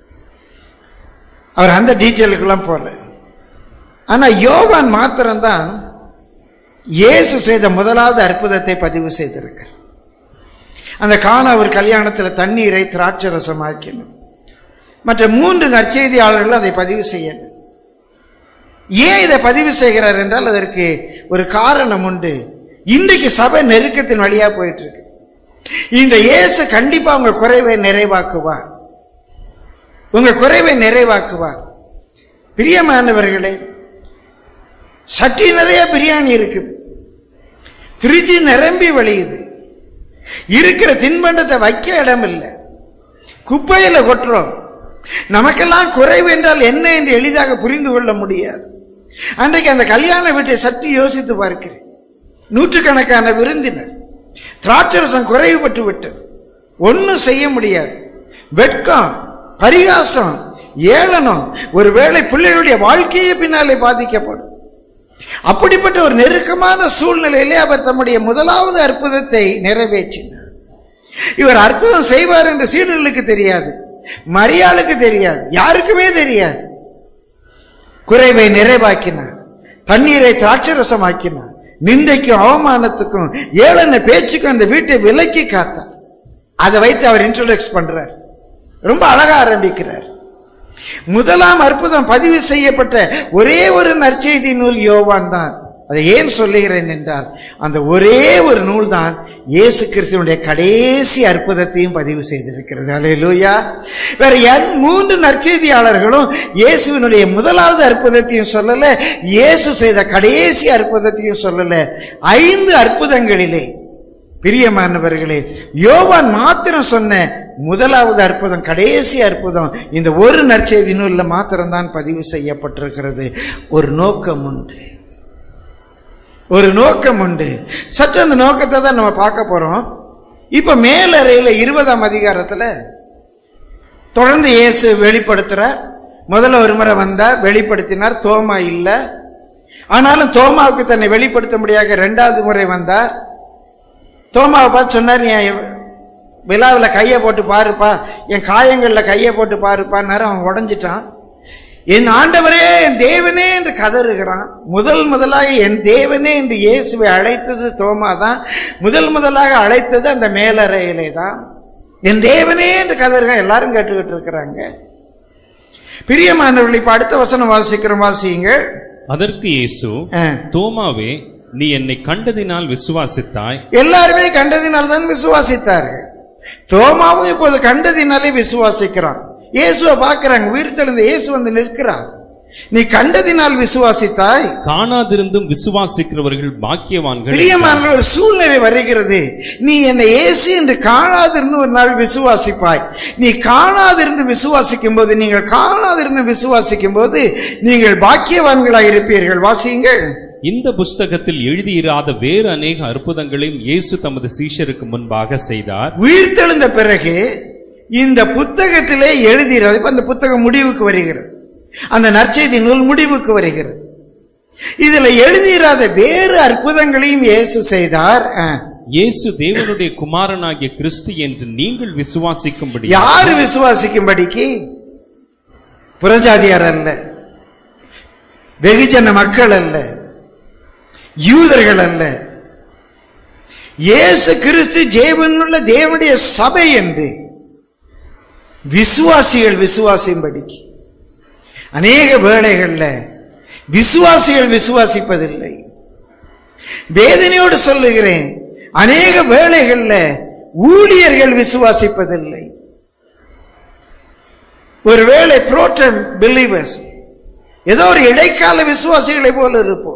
அவர் அந்த டீட்டெயிலுக்கெல்லாம் போல ஆனா யோவான் மாத்திரம்தான் இயேசு செய்த முதலாவது அற்புதத்தை பதிவு செய்திருக்கிறார் அந்த காண அவர் கல்யாணத்தில் தண்ணீரை திராட்சை ரசமாக்கினது மற்ற மூன்று நற்செய்தியாளர்கள் அதை பதிவு செய்யல ஏன் இதை பதிவு செய்கிறார் என்றால் அதற்கு ஒரு காரணம் உண்டு இன்றைக்கு சபை நெருக்கத்தின் வழியா போயிட்டு இருக்கு இந்த இயேசு கண்டிப்பா உங்க குறைவை நிறைவாக்குவார் உங்க குறைவை நிறைவாக்குவார் பிரியமானவர்களே சட்டி நிறைய பிரியாணி இருக்குது ஃப்ரிட்ஜ் நிரம்பி வழியுது இருக்கிற தின்பண்டத்தை வைக்க இடம் இல்லை குப்பையில கொட்டுறோம் நமக்கெல்லாம் குறைவு என்றால் என்ன என்று எளிதாக புரிந்து கொள்ள முடியாது அன்றைக்கு அந்த கல்யாண வீட்டை சற்று யோசித்து பார்க்கிறேன் நூற்றுக்கணக்கான விருந்தினர் திராட்சரசம் குறைவுபட்டு விட்டது ஒன்றும் செய்ய முடியாது வெட்கம் பரிகாசம் ஏளனம் ஒருவேளை பிள்ளைகளுடைய வாழ்க்கையே பின்னாலே பாதிக்கப்படும் அப்படிப்பட்ட ஒரு நெருக்கமான சூழ்நிலையிலே அவர் தம்முடைய முதலாவது அற்புதத்தை நிறைவேற்றினார் இவர் அற்புதம் செய்வார் என்று சீடர்களுக்கு தெரியாது மரியாளுக்கு தெரியாது யாருக்குமே தெரியாது குறைவை நிறைவாக்கினார் தண்ணீரை திராட்சரசமாக்கினார் நிந்தைக்கும் அவமானத்துக்கும் ஏளன பேச்சுக்கும் அந்த வீட்டை விலக்கி காத்தார் அதை வைத்து அவர் இன்ட்ரோடக்ஸ் பண்றார் ரொம்ப அழகா ஆரம்பிக்கிறார் முதலாம் அற்புதம் பதிவு செய்யப்பட்ட ஒரே ஒரு நற்செய்தி நூல் யோவான் தான் அதை ஏன் சொல்லுகிறேன் என்றால் அந்த ஒரே ஒரு நூல் தான் இயேசு கிறிஸ்துவனுடைய கடைசி அற்புதத்தையும் பதிவு செய்திருக்கிறது அல்லேலூயா வேற எந் மூன்று நற்செய்தியாளர்களும் இயேசுவினுடைய முதலாவது அற்புதத்தையும் சொல்லல இயேசு செய்த கடைசி அற்புதத்தையும் சொல்லல ஐந்து அற்புதங்களிலே பிரியமானவர்களே யோவான் மாத்திரம் சொன்ன முதலாவது அற்புதம் கடைசி அற்புதம் இந்த ஒரு நற்செய்தி நூலில் மாத்திரம்தான் பதிவு செய்யப்பட்டிருக்கிறது ஒரு நோக்கம் உண்டு ஒரு நோக்கம் உண்டு சற்று அந்த நோக்கத்தை தான் நம்ம பார்க்க போறோம் இப்ப மேலறையில இருபதாம் அதிகாரத்துல தொடர்ந்து இயேசு வெளிப்படுத்துறார் முதல்ல ஒரு முறை வந்தார் வெளிப்படுத்தினார் தோமா இல்லை ஆனாலும் தோமாவுக்கு தன்னை வெளிப்படுத்த முடியாத ரெண்டாவது முறை வந்தார் தோமாவை பார்த்து சொன்னார் "நீ விழாவில் கையை போட்டு பாருப்பா என் காயங்களில் கையை போட்டு பாருப்பான்னாரு அவன் உடஞ்சிட்டான் என் ஆண்டவரே என் தேவனே என்று கதறுகிறான் முதல் முதலாக என் தேவனே என்று இயேசுவை அழைத்தது தோமா தான் முதல் முதலாக அழைத்தது அந்த மேலறையிலே தான் என் தேவனே என்று கதறுகிறான் எல்லாரும் கேட்டுக்கிட்டு இருக்கிறாங்க பிரியமானவர்கள் இப்ப அடுத்த வசனம் வாசிக்கிறோம் வாசிங்க அதற்கு இயேசு ஆ. தோமாவே நீ என்னை கண்டதினால் விசுவாசித்தாய் எல்லாருமே கண்டதினால் தான் விசுவாசித்தார்கள் தோமாவும் இப்போது கண்டதினாலே விசுவாசிக்கிறான் இயேசுவை பார்க்கிறாங்க உயிர் தெளிந்த இயேசு வந்து நிற்கிறான் நீ கண்டதினால் விசுவாசித்தாய் காணாதிருந்தும் விசுவாசிக்கிறவர்கள் பாக்கியவான்கள் பிரியமான ஒரு சூழ்நிலை வருகிறது நீ என்னை இயேசு என்று காணாதிருந்து ஒரு நாள் விசுவாசிப்பாய் நீ காணாதிருந்து விசுவாசிக்கும் போது நீங்கள் காணாதிருந்து விசுவாசிக்கும் போது நீங்கள் பாக்கியவான்களாய் இருப்பீர்கள் வாசியுங்கள் இந்த புஸ்தகத்தில் எழுதியிராத வேறு அநேக அற்புதங்களையும் இயேசு தமது சீஷருக்கு முன்பாக செய்தார் உயிர்த்தெழுந்த பிறகு இந்த புத்தகத்திலே எழுதுகிறார் இப்ப அந்த புத்தகம் முடிவுக்கு வருகிறது அந்த நற்செய்தி நூல் முடிவுக்கு வருகிறது இதுல எழுதியிராத வேறு அற்புதங்களையும் இயேசு செய்தார் ஆ. இயேசு தேவனுடைய குமாரனாகிய கிறிஸ்து என்று நீங்கள் விசுவாசிக்கும்படி யார் விசுவாசிக்கும்படிக்கு புறஜாதியார் அல்ல வெகுஜன மக்கள் அல்ல யூதர்கள் அல்ல இயேசு கிறிஸ்து ஜேவனுள்ள தேவனுடைய சபை என்று விசுவாசிகள் விசுவாசியும்படிக்கு அநேக வேளைகள்ல விசுவாசிகள் விசுவாசிப்பதில்லை வேதனையோடு சொல்லுகிறேன் அநேக வேளைகள்ல ஊழியர்கள் விசுவாசிப்பதில்லை ஒருவேளை புரோட்டன் பிலீவர்ஸ் ஏதோ ஒரு இடைக்கால விசுவாசிகளை போல இருப்போம்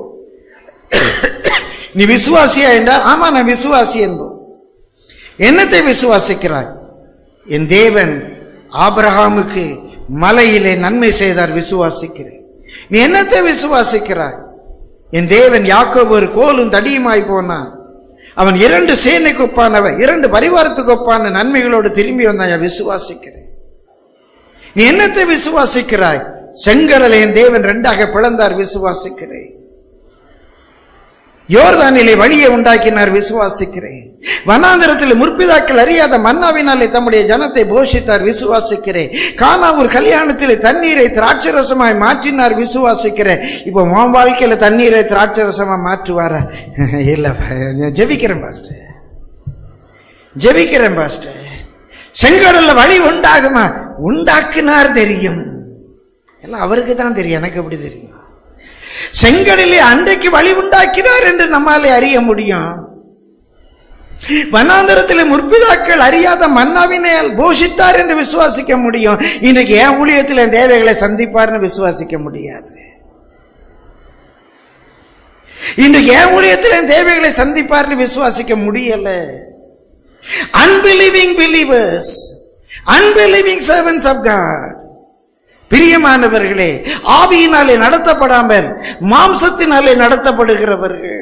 நீ விசுவாசியா என்றால் ஆமா நான் விசுவாசி என்போம் என்னத்தை விசுவாசிக்கிறாய் என் தேவன் ஆபிரகாமுக்கு மலையிலே நன்மை செய்தார் விசுவாசிக்கிறேன் நீ என்னத்தை விசுவாசிக்கிறாய் என் தேவன் யாக்கோபு ஒரு கோலும் தடியுமாய் போனான் அவன் இரண்டு சேனைக்கு ஒப்பானவன் இரண்டு பரிவாரத்துக்கு ஒப்பான நன்மைகளோடு திரும்பி வந்தான் விசுவாசிக்கிறேன் நீ என்னத்தை விசுவாசிக்கிறாய் செங்கடலை என் தேவன் ரெண்டாக பிளந்தார் விசுவாசிக்கிறேன் யோர்தானிலே வழியை உண்டாக்கினார் விசுவாசிக்கிறேன் வனாந்திரத்தில் முற்பிதாக்கள் அறியாத மன்னாவினாலே தம்முடைய ஜனத்தை போஷித்தார் விசுவாசிக்கிறேன் கானாவூர் கல்யாணத்தில் தண்ணீரை திராட்சரசமாய் மாற்றினார் விசுவாசிக்கிறேன் இப்போ உன் வாழ்க்கையில தண்ணீரை திராட்சரசமா மாற்றுவாரா இல்ல ஜெபிக்கிறேன் பாஸ்டர் ஜெபிக்கிறேன் பாஸ்டர் செங்கடல்ல வழி உண்டாகுமா உண்டாக்குனார் தெரியும் எல்லாம் அவருக்கு தான் தெரியும் எனக்கு எப்படி தெரியும் செங்கடலே அன்றைக்கு வழி உண்டாக்கினார் என்று நம்மாலே அறிய முடியும் வனாந்தரத்தில் முற்பிதாக்கள் அறியாத மன்னாவினால் போஷித்தார் என்று விசுவாசிக்க முடியும் இன்றைக்கு என் ஊழியத்தில் என் தேவைகளை சந்திப்பார்னு விசுவாசிக்க முடியாது இன்றைக்கு என் ஊழியத்தில் என் தேவைகளை சந்திப்பார்னு விசுவாசிக்க முடியல unbelieving believers unbelieving servants of God பிரியமானவர்களே ஆவியினாலே நடத்தப்படாமல் மாம்சத்தினாலே நடத்தப்படுகிறவர்கள்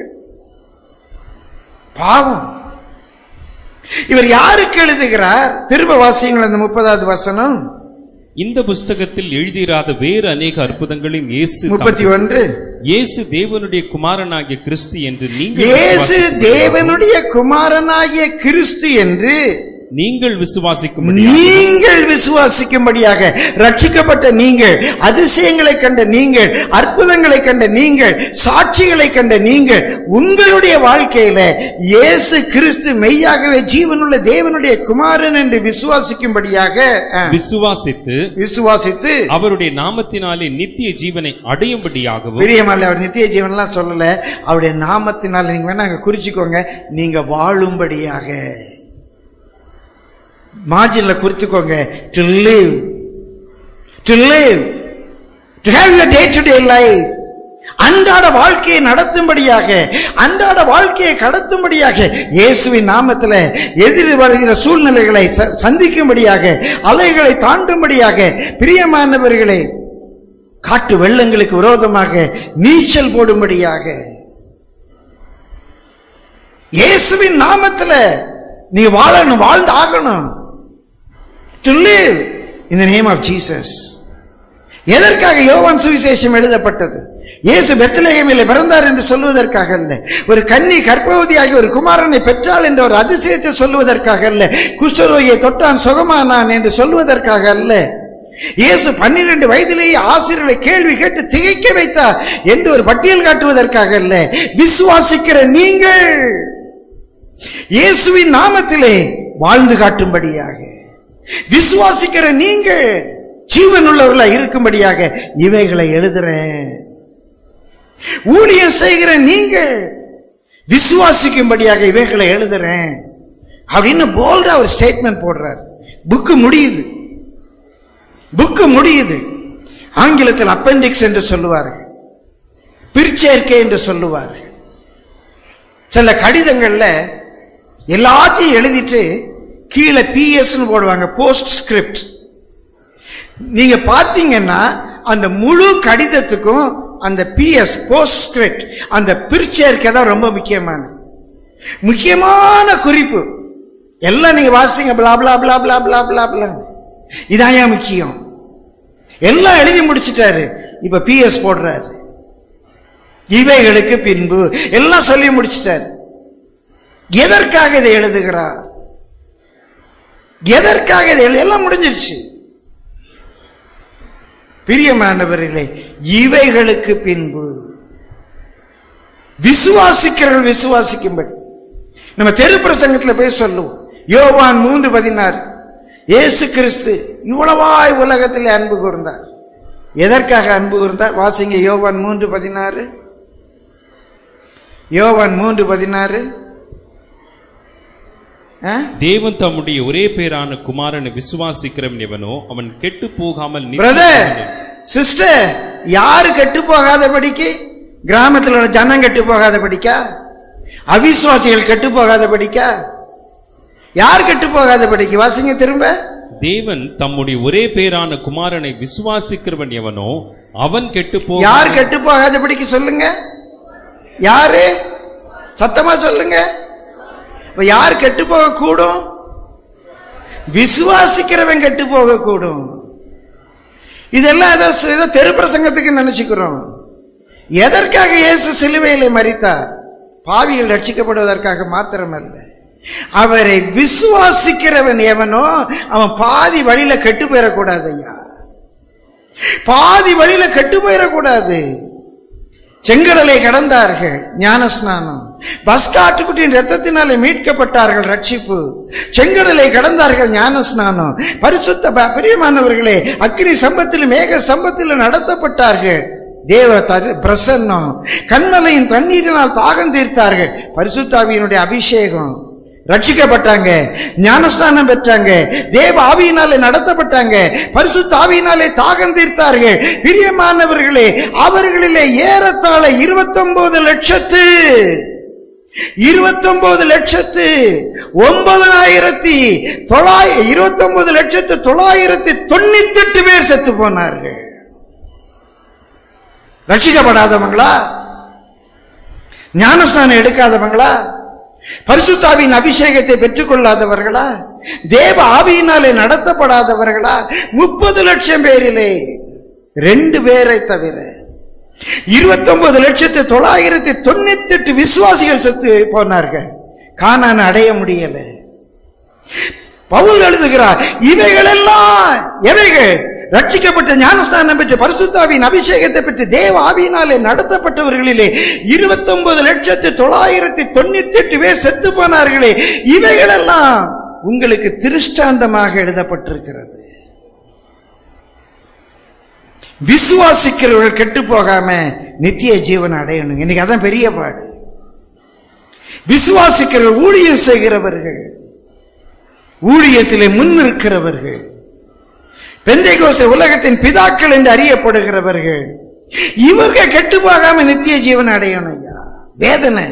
பாவம் இவர் யாருக்கு எழுதுகிறார் திரும்ப வாசியுங்கள் அந்த முப்பதாவது வசனம் இந்த புஸ்தகத்தில் எழுதியிராத வேறு அநேக அற்புதங்களையும் இயேசு முப்பத்தி ஒன்று இயேசு தேவனுடைய குமாரனாகிய கிறிஸ்து என்று நீங்கள் இயேசு விசுவாசி- தேவனுடைய குமாரனாகிய கிறிஸ்து என்று நீங்கள் விசுவாசிக்கும்படி நீங்கள் விசுவாசிக்கும்படியாக ரட்சிக்கப்பட்ட நீங்கள் அதிசயங்களை கண்ட நீங்கள் அற்புதங்களை கண்ட நீங்கள் சாட்சிகளை கண்ட நீங்கள் உங்களுடைய வாழ்க்கையில இயேசு கிறிஸ்து மெய்யாகவே ஜீவனுள்ள தேவனுடைய குமாரன் என்று விசுவாசிக்கும்படியாக அஹ், விசுவாசித்து விசுவாசித்து அவருடைய நாமத்தினாலே நித்திய ஜீவனை அடையும்படியாகவும் பிரியமல்ல அவர் நித்திய ஜீவன்லாம் சொல்லல அவருடைய நாமத்தினால் நீங்க வேணா அங்க குறிச்சுக்கோங்க நீங்க வாழும்படியாக மார்ஜின்ல குறிச்சுக்கோங்க to live to live to have your day to day life அன்றாட வாழ்க்கையை நடத்தும்படியாக அன்றாட வாழ்க்கையை கடத்தும்படியாக இயேசுவின் நாமத்தில் எதிர் வருகிற சூழ்நிலைகளை ச- சந்திக்கும்படியாக அலைகளை தாண்டும்படியாக பிரியமானவர்களே காட்டு வெள்ளங்களுக்கு விரோதமாக நீச்சல் போடும்படியாக இயேசுவின் நாமத்துல நீ வாழணும் வாழ்ந்து ஆகணும் to live in the name of Jesus எதற்காக யோவான் சுவிசேஷம் எழுதப்பட்டது இயேசு பெத்லகேமில் பிறந்தார் என்று சொல்வதற்காக அல்ல ஒரு கன்னி கர்ப்பவதியாகி ஒரு குமாரனை பெற்றாள் என்ற ஒரு அதிசயத்தை சொல்வதற்காக அல்ல குஷ்டரோகியை தொட்டான் சுகமானான் என்று சொல்வதற்காக அல்ல இயேசு பன்னிரண்டு வயதிலேயே ஆசிரியர்களை கேள்வி கேட்டு திகைக்க வைத்தார் என்று ஒரு பட்டியல் காட்டுவதற்காக அல்ல விசுவாசிக்கிற நீங்கள் இயேசுவின் நாமத்திலே வாழ்ந்து காட்டும்படியாக விசுவாசிக்கிற நீங்கள் ஜீவனுள்ளவர்களா இருக்கும்படியாக இவைகளை எழுதுறேன் ஊழியம் செய்கிற நீங்கள் விசுவாசிக்கும்படியாக இவைகளை எழுதுறேன் அப்படின்னு போல்டா ஒரு ஸ்டேட்மெண்ட் போடுறார் புக்கு முடியுது புக்கு முடியுது ஆங்கிலத்தில் அப்பெண்டிக்ஸ் என்று சொல்லுவார்கள் பிற்சேர்க்கை என்று சொல்லுவார்கள் சில கடிதங்கள்ல எல்லாத்தையும் எழுதிட்டு கீழே பிஎஸ்ன்னு போடுவாங்க போஸ்ட் ஸ்கிரிப்ட் நீங்க பார்த்தீங்கன்னா அந்த முழு கடிதத்துக்கும் அந்த பிஎஸ் போஸ்ட் ஸ்கிரிப்ட் அந்த பிற்சேர்க்கை தான் ரொம்ப முக்கியமானது முக்கியமான குறிப்பு எல்லாம் நீங்க வாசிங்க blah blah blah blah blah blah blah இதான் ஏன் முக்கியம் எல்லாம் எழுதி முடிச்சிட்டாரு இப்ப பிஎஸ் போடுறாரு இவைகளுக்கு பின்பு எல்லாம் சொல்லி முடிச்சிட்டாரு எதற்காக இதை எழுதுகிறார் எதற்காக இதை எழு எல்லாம் முடிஞ்சிடுச்சு பிரியமானவர்களே இவைகளுக்கு பின்பு விசுவாசிக்கிறவர்கள் விசுவாசிக்கும்படி நம்ம தெரு பிரசங்கத்தில் போய் சொல்லுவோம் யோவான் மூன்று பதினாறு இயேசு கிறிஸ்து இவ்வளவாய் உலகத்தில் அன்பு கூர்ந்தார் எதற்காக அன்பு கூர்ந்தார் வாசிங்க யோவான் மூன்று பதினாறு யோவான் மூன்று பதினாறு ஆ? தேவன் தம்முடைய ஒரே பேரான குமாரனை விசுவாசிக்கிறவன் எவனோ அவன் கெட்டு போகாமல் நித்திய பிரதர் ஜீவனை- சிஸ்டர் யாரு கெட்டு போகாதபடிக்கு கிராமத்தில் உள்ள ஜனம் கெட்டு போகாதபடிக்கா அவிசுவாசிகள் கெட்டு போகாதபடிக்கா யார் கெட்டு போகாதபடிக்கு வாசிங்க திரும்ப தேவன் தம்முடைய ஒரே பேரான குமாரனை விசுவாசிக்கிறவன் எவனோ அவன் கெட்டு யார் போக கெட்டு போகாதபடிக்கு சொல்லுங்க யாரு சத்தமா சொல்லுங்க இப்ப யார் கெட்டு போக கூடும் விசுவாசிக்கிறவன் கெட்டு போக கூடும் இதெல்லாம் ஏதோ ஏதோ தெரு பிரசங்கத்துக்கு நினைச்சுக்கிறோம் எதற்காக இயேசு சிலுவையிலே மரித்தார் பாவிகள் ரட்சிக்கப்படுவதற்காக மாத்திரமல்ல அவரை விசுவாசிக்கிறவன் எவனோ அவன் பாதி வழியில கெட்டு போயிடக்கூடாது ஐயா பாதி வழியில கெட்டு போயிடக்கூடாது செங்கடலை கடந்தார்கள் ஞானஸ்நானம் பஸ்காட்டுக்குட்டியின் ரத்தத்தினாலே மீட்கப்பட்டார்கள் ரட்சிப்பு செங்கடலை கடந்தார்கள் ஞானஸ்நானம் பரிசுத்த ப- பிரியமானவர்களே அக்னி சம்பத்திலும் மேக ஸ்தம்பத்திலும் நடத்தப்பட்டார்கள் தேவ த- பிரசன்னம் கண்மலையின் தண்ணீரினால் தாகம் தீர்த்தார்கள் பரிசுத்தாவியினுடைய அபிஷேகம் ரட்சிக்கப்பட்டாங்க ஞானஸ்நானம் பெற்றாங்க தேவ ஆவியினாலே நடத்தப்பட்டாங்க பரிசுத்த ஆவியினாலே தாகம் தீர்த்தார்கள் பிரியமானவர்களே அவர்களிலே ஏறத்தாழ இருபத்தொன்பது லட்சத்து இருபத்தொன்பது லட்சத்து ஒன்பதாயிரத்தி தொள்ளாயிர இருபத்தொன்பது லட்சத்து தொள்ளாயிரத்தி தொண்ணூத்தி எட்டு பேர் செத்து போனார்கள் ரட்சிக்கப்படாதவங்களா ஞானஸ்நானம் எடுக்காதவங்களா பரிசுத்தாவின் அபிஷேகத்தை பெற்றுக்கொள்ளாதவர்களா தேவ ஆவியினாலே நடத்தப்படாதவர்களா முப்பது லட்சம் பேரிலே ரெண்டு பேரை தவிர இருபத்தொன்பது லட்சத்து தொள்ளாயிரத்தி தொண்ணூத்தி எட்டு விசுவாசிகள் செத்து போனார்கள் கானான் அடைய முடியல பவுல் எழுதுகிறார் இவைகளெல்லாம் எவைகள் ரட்சிக்கப்பட்ட ஞானஸ்தானம் பெற்று பரிசுத்தாவின் அபிஷேகத்தை பெற்று தேவ ஆவியினாலே நடத்தப்பட்டவர்களிலே இருபத்தொன்பது லட்சத்து தொள்ளாயிரத்தி தொண்ணூத்தி எட்டு பேர் செத்து போனார்களே இவைகளெல்லாம் உங்களுக்கு திருஷ்டாந்தமாக எழுதப்பட்டிருக்கிறது விசுவாசிக்கிறவர்கள் கெட்டு போகாம நித்திய ஜீவனை அடையணும் இன்னைக்கு அதான் பெரிய பாடு விசுவாசிக்கிறவர்கள் ஊழியம் செய்கிறவர்கள் ஊழியத்திலே முன்னிற்கிறவர்கள் பெந்தைகோஸ்த உலகத்தின் பிதாக்கள் என்று அறியப்படுகிறவர்கள் இவர்கள் கெட்டு போகாம நித்திய ஜீவன் அடையணும் ஐயா வேதனை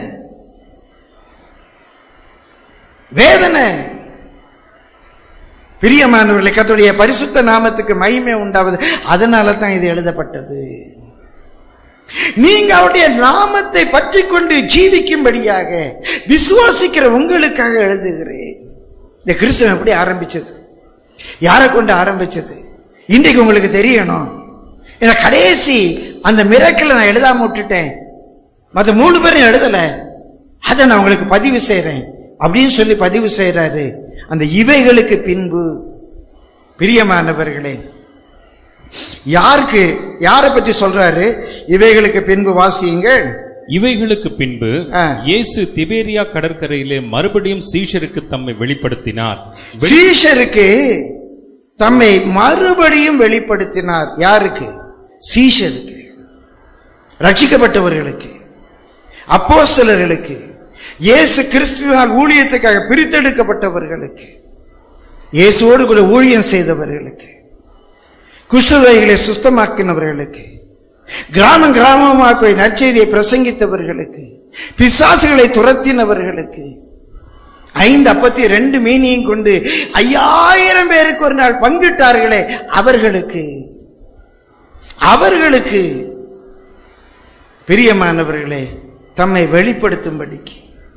வேதனை பிரியமானவர்களை கர்த்தருடைய பரிசுத்த நாமத்துக்கு மகிமை உண்டாவது அதனால தான் இது எழுதப்பட்டது நீங்க அவருடைய நாமத்தை பற்றி கொண்டு ஜீவிக்கும்படியாக விசுவாசிக்கிற உங்களுக்காக எழுதுகிறேன் இந்த கிறிஸ்தவம் எப்படி ஆரம்பிச்சது யாரை கொண்டு ஆரம்பிச்சது இன்றைக்கு உங்களுக்கு தெரியணும் இந்த கடைசி அந்த மிரக்கலை நான் எழுதாம விட்டுட்டேன் மற்ற மூணு பேரும் எழுதல அதை நான் உங்களுக்கு பதிவு செய்றேன் அப்படின்னு சொல்லி பதிவு செய்றாரு அந்த இவைகளுக்கு பின்பு பிரியமானவர்களே யாருக்கு யாரை பற்றி சொல்றாரு இவைகளுக்கு பின்பு வாசியுங்கள் இவைகளுக்கு பின்பு ஆ. இயேசு திபேரியா கடற்கரையிலே மறுபடியும் சீஷருக்கு தம்மை வெளிப்படுத்தினார் சீஷருக்கு தம்மை மறுபடியும் வெளிப்படுத்தினார் யாருக்கு சீஷருக்கு ரட்சிக்கப்பட்டவர்களுக்கு அப்போஸ்தலர்களுக்கு இயேசு கிறிஸ்துவினால் ஊழியத்துக்காக பிரித்தெடுக்கப்பட்டவர்களுக்கு இயேசுவோடு கூட ஊழியம் செய்தவர்களுக்கு குஷ்டரோகிகளை சுத்தமாக்கினவர்களுக்கு கிராமம் கிராமமாக போய் நற்செய்தியை பிரசங்கித்தவர்களுக்கு பிசாசுகளை துரத்தினவர்களுக்கு ஐந்து அப்பத்தி ரெண்டு மீனியும் கொண்டு ஐயாயிரம் பேருக்கு ஒரு நாள் பங்கிட்டார்களே அவர்களுக்கு அவர்களுக்கு பிரியமானவர்களே தம்மை வெளிப்படுத்தும்படிக்கு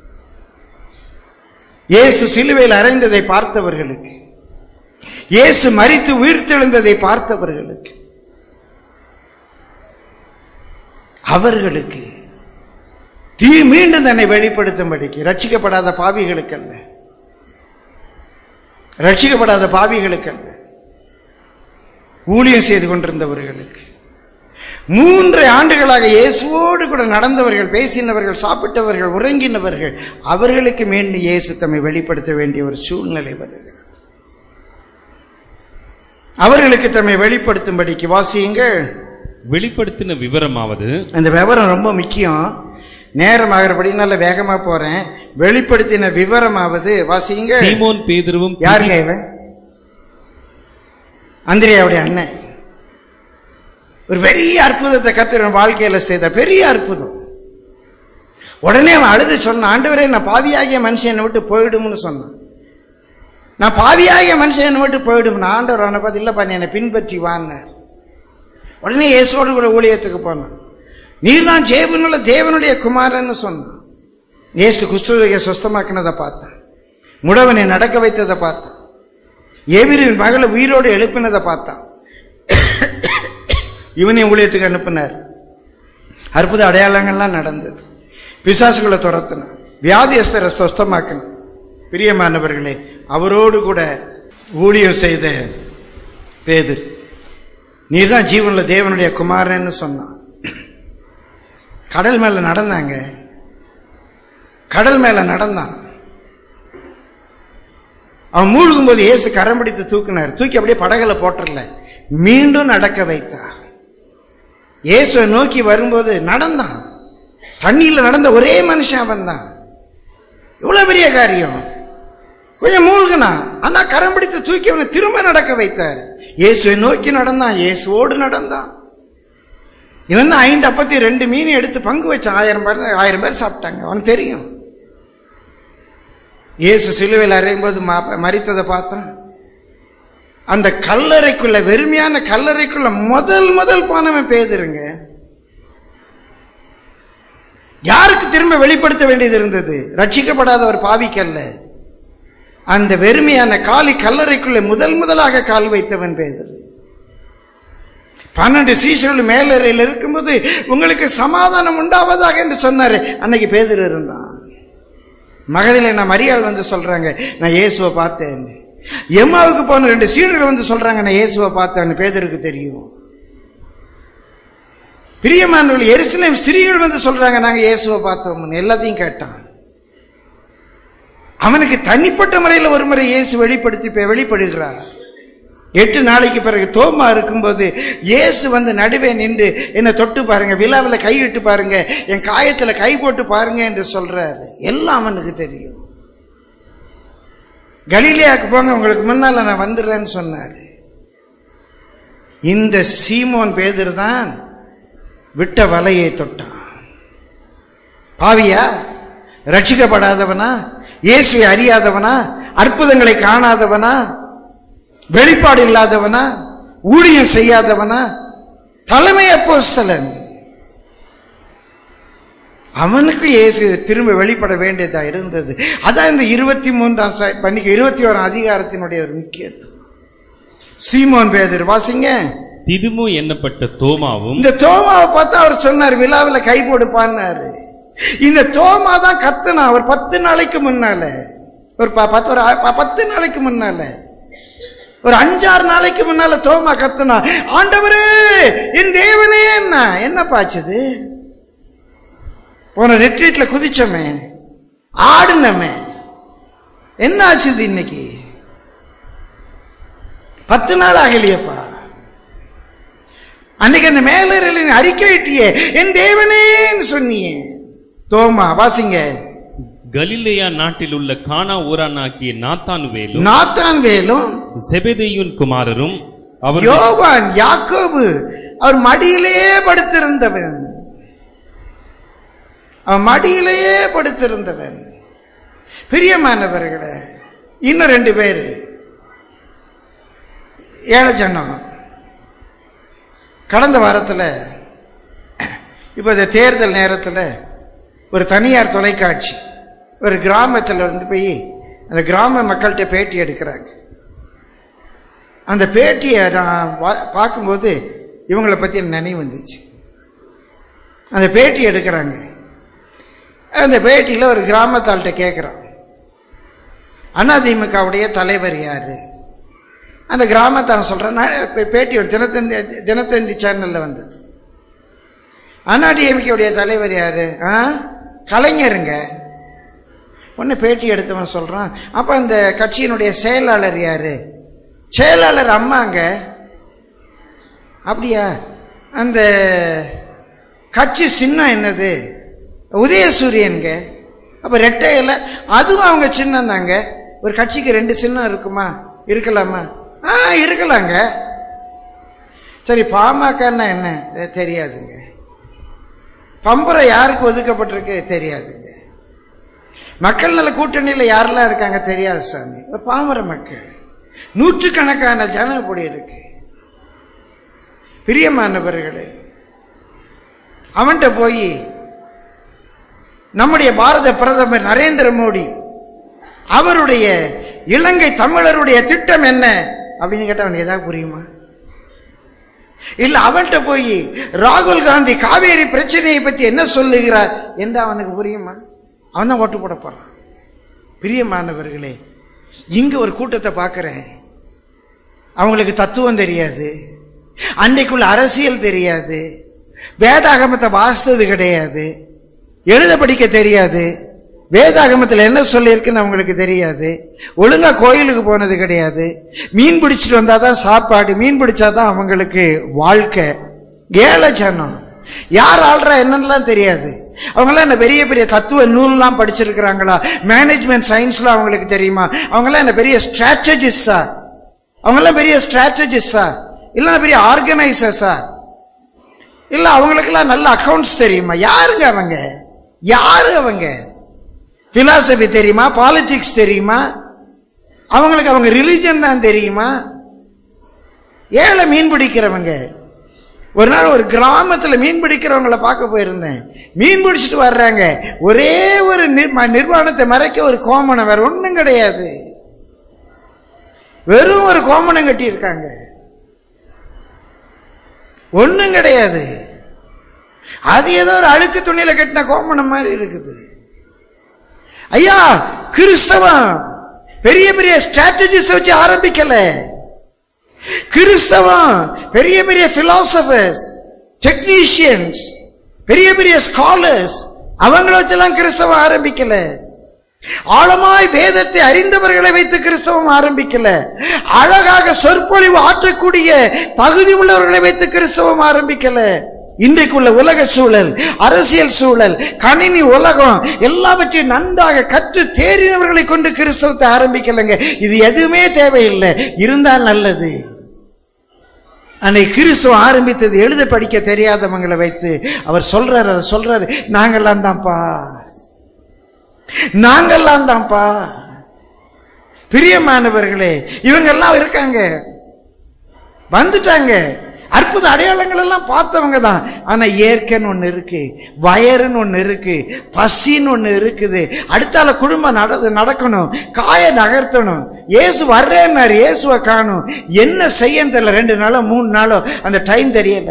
இயேசு சிலுவையில் அறைந்ததை பார்த்தவர்களுக்கு இயேசு மரித்து உயிர்த்தெழுந்ததை பார்த்தவர்களுக்கு அவர்களுக்கு தீ மீண்டும் தன்னை வெளிப்படுத்தும்படிக்கு ரட்சிக்கப்படாத பாவிகளுக்கல்ல ரட்சிக்கப்படாத பாவிகளுக்கல்ல ஊழியம் செய்து கொண்டிருந்தவர்களுக்கு மூன்று ஆண்டுகளாக இயேசுவோடு கூட நடந்தவர்கள் பேசினவர்கள் சாப்பிட்டவர்கள் உறங்கினவர்கள் அவர்களுக்கு மீண்டும் இயேசு தம்மை வெளிப்படுத்த வேண்டிய ஒரு சூழ்நிலை வருகிறது அவர்களுக்கு தம்மை வெளிப்படுத்தும்படிக்கு வாசியுங்கள் வெளிப்படுத்தின விவரமாவது அந்த விவரம் ரொம்ப முக்கியம் நேரம் ஆகிறபடி நல்ல வேகமா போறேன் வெளிப்படுத்தின விவரமாவது வாசிங்க சீமோன் பேதுருவும் யாருங்க இவன் அந்திரியாவுடைய அண்ணன் ஒரு பெரிய அற்புதத்தை கத்திரன் வாழ்க்கையில செய்த பெரிய அற்புதம் உடனே அவன் அழுது சொன்னான் ஆண்டவரே நான் பாவியாகிய மனுஷன் என்னை விட்டு போயிடும்னு சொன்னான் நான் பாவியாகிய மனுஷன் என்னை விட்டு போயிடும் ஆண்டவர் அவனை பார்த்து இல்லப்பா நீ என்னை பின்பற்றி வான்னார் உடனே இயேசுவோடு கூட ஊழியத்துக்கு போனான் நீர் தான் ஜேபனுள்ள தேவனுடைய குமாரன்னு சொன்னான் ஏஸ்டு குஷ்டரோகியை சுஸ்தமாக்கினதை பார்த்தான் முடவனை நடக்க வைத்ததை பார்த்தான் ஏவிரின் மகளை உயிரோடு எழுப்பினதை பார்த்தான் இவனை ஊழியத்துக்கு அனுப்பினார் அற்புத அடையாளங்கள்லாம் நடந்தது பிசாசுகளை துரத்தினான் வியாதியஸ்தரை சுஸ்தமாக்கினான் பிரியமானவர்களே அவரோடு கூட ஊழியம் செய்த பேதர் நீதான் ஜீவனுள்ள தேவனுடைய குமாரன்னு சொன்னான் கடல் மேல நடந்தாங்க கடல் மேல நடந்தான் அவன் மூழ்கும் போது இயேசு கரம் பிடித்து தூக்கினார் தூக்கி அப்படியே படகுல போட்டுறல மீண்டும் நடக்க வைத்தார் இயேசுவை நோக்கி வரும்போது நடந்தான் தண்ணியில நடந்த ஒரே மனுஷன் அவன் தான் இவ்வளவு பெரிய காரியம் கொஞ்சம் மூழ்கினான் ஆனா கரம் பிடித்து தூக்கி அவனை திரும்ப நடக்க வைத்தார் இயேசுவை நோக்கி நடந்தான் இயேசுவோடு நடந்தான் இவன் தான் ஐந்து அப்பத்தி ரெண்டு மீன் எடுத்து பங்கு வச்சான் ஆயிரம் பேர் ஆயிரம் பேர் சாப்பிட்டாங்க அவனுக்கு தெரியும் இயேசு சிலுவையில் அறையும் போது ம- மரித்ததை பார்த்தான் அந்த கல்லறைக்குள்ள வெறுமையான கல்லறைக்குள்ள முதல் முதல் போனவன் பேதுருங்க யாருக்கு திரும்ப வெளிப்படுத்த வேண்டியது இருந்தது ரட்சிக்கப்படாத ஒரு பாவிக்கல்ல அந்த வெறுமையான காலி கல்லறைக்குள்ள முதல் முதலாக கால் வைத்தவன் பேதுரு பன்னெண்டு சீசர்கள் மேலறையில் இருக்கும்போது உங்களுக்கு சமாதானம் உண்டாவதாக என்று சொன்னாரு அன்னைக்கு பேதுரு இருந்தான் மகதில நான் மரியாள் வந்து சொல்றாங்க நான் இயேசுவை பார்த்தேன் எம்மாவுக்கு போன ரெண்டு சீடர்கள் வந்து சொல்றாங்க நான் இயேசுவை பார்த்தேன்னு பேதருக்கு தெரியும் பிரியமானவர்கள் எருசலேம் ஸ்திரீகள் வந்து சொல்றாங்க நாங்க இயேசுவை பார்த்தோம்னு எல்லாத்தையும் கேட்டான் அவனுக்கு தனிப்பட்ட முறையில் ஒரு முறை இயேசு வெளிப்படுத்தி இப்ப வெளிப்படுகிறார் எட்டு நாளைக்கு பிறகு தோமா இருக்கும்போது இயேசு வந்து நடுவே நின்று என்னை தொட்டு பாருங்க விழாவில் கையிட்டு பாருங்க என் காயத்துல கை போட்டு பாருங்க என்று சொல்றாரு எல்லாம் அவனுக்கு தெரியும் கலீலியாவுக்கு போங்க உங்களுக்கு முன்னால நான் வந்துடுறேன்னு சொன்னாரு இந்த சீமோன் பேதர் தான் விட்ட வலையை தொட்டான் பாவியா ரட்சிக்கப்படாதவனா இயேசுவை அறியாதவனா அற்புதங்களை காணாதவனா வெளிப்பாடு இல்லாதவனா ஊழியம் செய்யாதவனா தலைமை அப்போஸ்தலன் அவனுக்கு இயேசு திரும்ப வெளிப்பட வேண்டியதா இருந்தது அதான் இந்த இருபத்தி மூன்றாம் ச- பன்னிக்கை இருபத்தி ஓராம் அதிகாரத்தினுடைய ஒரு முக்கியத்துவம் சீமோன் பேதர் வாசிங்க திதுமு என்னப்பட்ட தோமாவும் இந்த தோமாவை பார்த்து அவர் சொன்னார் விழாவில் கை போடுப்பான்னாரு இந்த தோமா தான் கத்துனா அவர் பத்து நாளைக்கு முன்னால ஒரு ப- பத்து ஒரு அ- ப- பத்து நாளைக்கு முன்னால ஒரு அஞ்சாறு நாளைக்கு முன்னால தோமா கத்துனா ஆண்டவரே என் தேவனே என்ன என்ன பாச்சுது போன ரெட்ரீட்ல குதிச்சோமே ஆடுனமே என்ன ஆச்சுது இன்னைக்கு பத்து நாள் ஆகலையப்பா அன்னைக்கு அந்த மேலரில் அறிக்கையிட்டியே என் தேவனேன்னு சொன்னியே தோமா வாசிங்க கலிலேயா நாட்டில் உள்ள கானா ஊரானாகிய நாத்தான் வேலும் நாத்தான் வேலும் செபெதேயுன் குமாரரும் அவர் யோவான் யாக்கோபு அவர் மடியிலேயே படுத்திருந்தவன் அவன் மடியிலேயே படுத்திருந்தவன் பிரியமானவர்களே இன்னும் ரெண்டு பேரு ஏழை ஜனம் கடந்த வாரத்தில் இப்போ இந்த தேர்தல் நேரத்தில் ஒரு தனியார் தொலைக்காட்சி ஒரு கிராமத்தில் இருந்து போய் அந்த கிராம மக்கள்கிட்ட பேட்டி எடுக்கிறாங்க அந்த பேட்டியை நான் வா- பார்க்கும்போது இவங்களை பற்றி எனக்கு நினைவு வந்துச்சு அந்த பேட்டி எடுக்கிறாங்க அந்த பேட்டியில் ஒரு கிராமத்தாள்கிட்ட கேட்குறான் அதிமுகவுடைய தலைவர் யாரு அந்த கிராமத்தான் சொல்கிறேன் நான் பே- பேட்டி ஒரு தினத்தந்தி தினத்தந்தி சேனலில் வந்தது அதிமுகவுடைய தலைவர் யாரு ஆ கலைஞருங்க ஒன்று பேட்டி எடுத்தவன் சொல்கிறான் அப்போ அந்த கட்சியினுடைய செயலாளர் யாரு செயலாளர் அம்மாங்க அப்படியா அந்த கட்சி சின்னம் என்னது உதயசூரியன்க அப்போ ரெட்டையில அதுவும் அவங்க சின்னம் தாங்க ஒரு கட்சிக்கு ரெண்டு சின்னம் இருக்குமா இருக்கலாமா ஆ இருக்கலாங்க சரி பாமகன்னா என்ன அஹ், தெரியாதுங்க பம்பரை யாருக்கு ஒதுக்கப்பட்டிருக்கு தெரியாதுங்க மக்கள் நல கூட்டணியில் யாரெல்லாம் இருக்காங்க தெரியாது சாமி ஒரு பாமர மக்கள் நூற்றுக்கணக்கான ஜனம் இப்படி இருக்கு பிரியமானவர்களே அவன்கிட்ட போய் நம்முடைய பாரத பிரதமர் நரேந்திர மோடி அவருடைய இலங்கை தமிழருடைய திட்டம் என்ன அப்படின்னு கேட்டா அவனுக்கு ஏதாவது புரியுமா இல்ல அவன்கிட்ட போய் ராகுல் காந்தி காவேரி பிரச்சனையை பற்றி என்ன சொல்லுகிறார் என்று அவனுக்கு புரியுமா அவன் தான் ஓட்டு போட போறான் பிரியமானவர்களே இங்க ஒரு கூட்டத்தை பார்க்கிறேன் அவங்களுக்கு தத்துவம் தெரியாது அன்றைக்குள்ள அரசியல் தெரியாது வேதாகமத்தை வாசித்தது கிடையாது எழுத படிக்க தெரியாது வேதாகமத்தில் என்ன சொல்லியிருக்குன்னு அவங்களுக்கு தெரியாது ஒழுங்கா கோயிலுக்கு போனது கிடையாது மீன் பிடிச்சிட்டு வந்தாதான் சாப்பாடு மீன் பிடிச்சாதான் அவங்களுக்கு வாழ்க்கை ஏழை ஜனம் யார் ஆள்றா என்னன்னெலாம் தெரியாது அவங்களாம் என்ன பெரிய பெரிய தத்துவ நூல்லாம் படிச்சிருக்கிறாங்களா மேனேஜ்மெண்ட் சயின்ஸ்லாம் அவங்களுக்கு தெரியுமா அவங்களாம் என்ன பெரிய ஸ்ட்ராட்டஜிஸ்டா அவங்கெல்லாம் பெரிய ஸ்ட்ராட்டஜிஸ்டா இல்லைன்னா பெரிய ஆர்கனைசர்ஸா இல்ல அவங்களுக்கெல்லாம் நல்ல அக்கவுண்ட்ஸ் தெரியுமா யாருங்க அவங்க யாரு அவங்க பிலாசபி தெரியுமா பாலிடிக்ஸ் தெரியுமா அவங்களுக்கு அவங்க ரிலிஜன் தான் தெரியுமா ஏழை மீன் பிடிக்கிறவங்க ஒரு நாள் ஒரு கிராமத்தில் மீன் பிடிக்கிறவங்கள பார்க்க போயிருந்தேன் மீன் பிடிச்சிட்டு வர்றாங்க ஒரே ஒரு நிர்ம- நிர்வாணத்தை மறைக்க ஒரு கோமணம் வேற ஒன்றும் கிடையாது வெறும் ஒரு கோமணம் கட்டி இருக்காங்க ஒண்ணும் கிடையாது அது ஏதோ ஒரு அழுக்கு துணியில கட்டின கோமணம் மாதிரி இருக்குது ஐயா கிறிஸ்தவம் பெரிய பெரிய ஸ்ட்ராட்டஜிஸ் வச்சு ஆரம்பிக்கல கிறிஸ்தவம் பெரிய பெரிய பிலாசபர்ஸ் டெக்னீஷியன்ஸ் பெரிய பெரிய ஸ்காலர்ஸ் அவங்கள வச்செல்லாம் கிறிஸ்தவம் ஆரம்பிக்கல ஆழமாய் வேதத்தை அறிந்தவர்களை வைத்து கிறிஸ்தவம் ஆரம்பிக்கல அழகாக சொற்பொழிவு ஆற்றக்கூடிய தகுதி உள்ளவர்களை வைத்து கிறிஸ்தவம் ஆரம்பிக்கல இன்றைக்குள்ள உலக சூழல் அரசியல் சூழல் கணினி உலகம் எல்லாவற்றையும் நன்றாக கற்று தேறினவர்களை கொண்டு கிறிஸ்தவத்தை ஆரம்பிக்கலைங்க இது எதுவுமே தேவையில்லை இருந்தால் நல்லது அன்னைக்கு கிறிஸ்துவம் ஆரம்பித்தது எழுத படிக்க தெரியாதவங்களை வைத்து அவர் சொல்றாரு அதை சொல்றாரு நாங்கெல்லாம் தான்ப்பா நாங்கெல்லாம் தான்ப்பா பிரியமானவர்களே இவங்கெல்லாம் இருக்காங்க வந்துட்டாங்க அற்புத அடையாளங்கள் எல்லாம் பார்த்தவங்க தான் ஆனா ஏற்கன்னு ஒண்ணு இருக்கு வயறுன்னு ஒண்ணு இருக்கு பசின்னு ஒண்ணு இருக்குது அடுத்தால குடும்பம் நட நடக்கணும் காய நகர்த்தணும் இயேசு வர்றேன்னாரு இயேசுவை காணும் என்ன செய்யன்னு தெரியல ரெண்டு நாளோ மூணு நாளோ அந்த டைம் தெரியல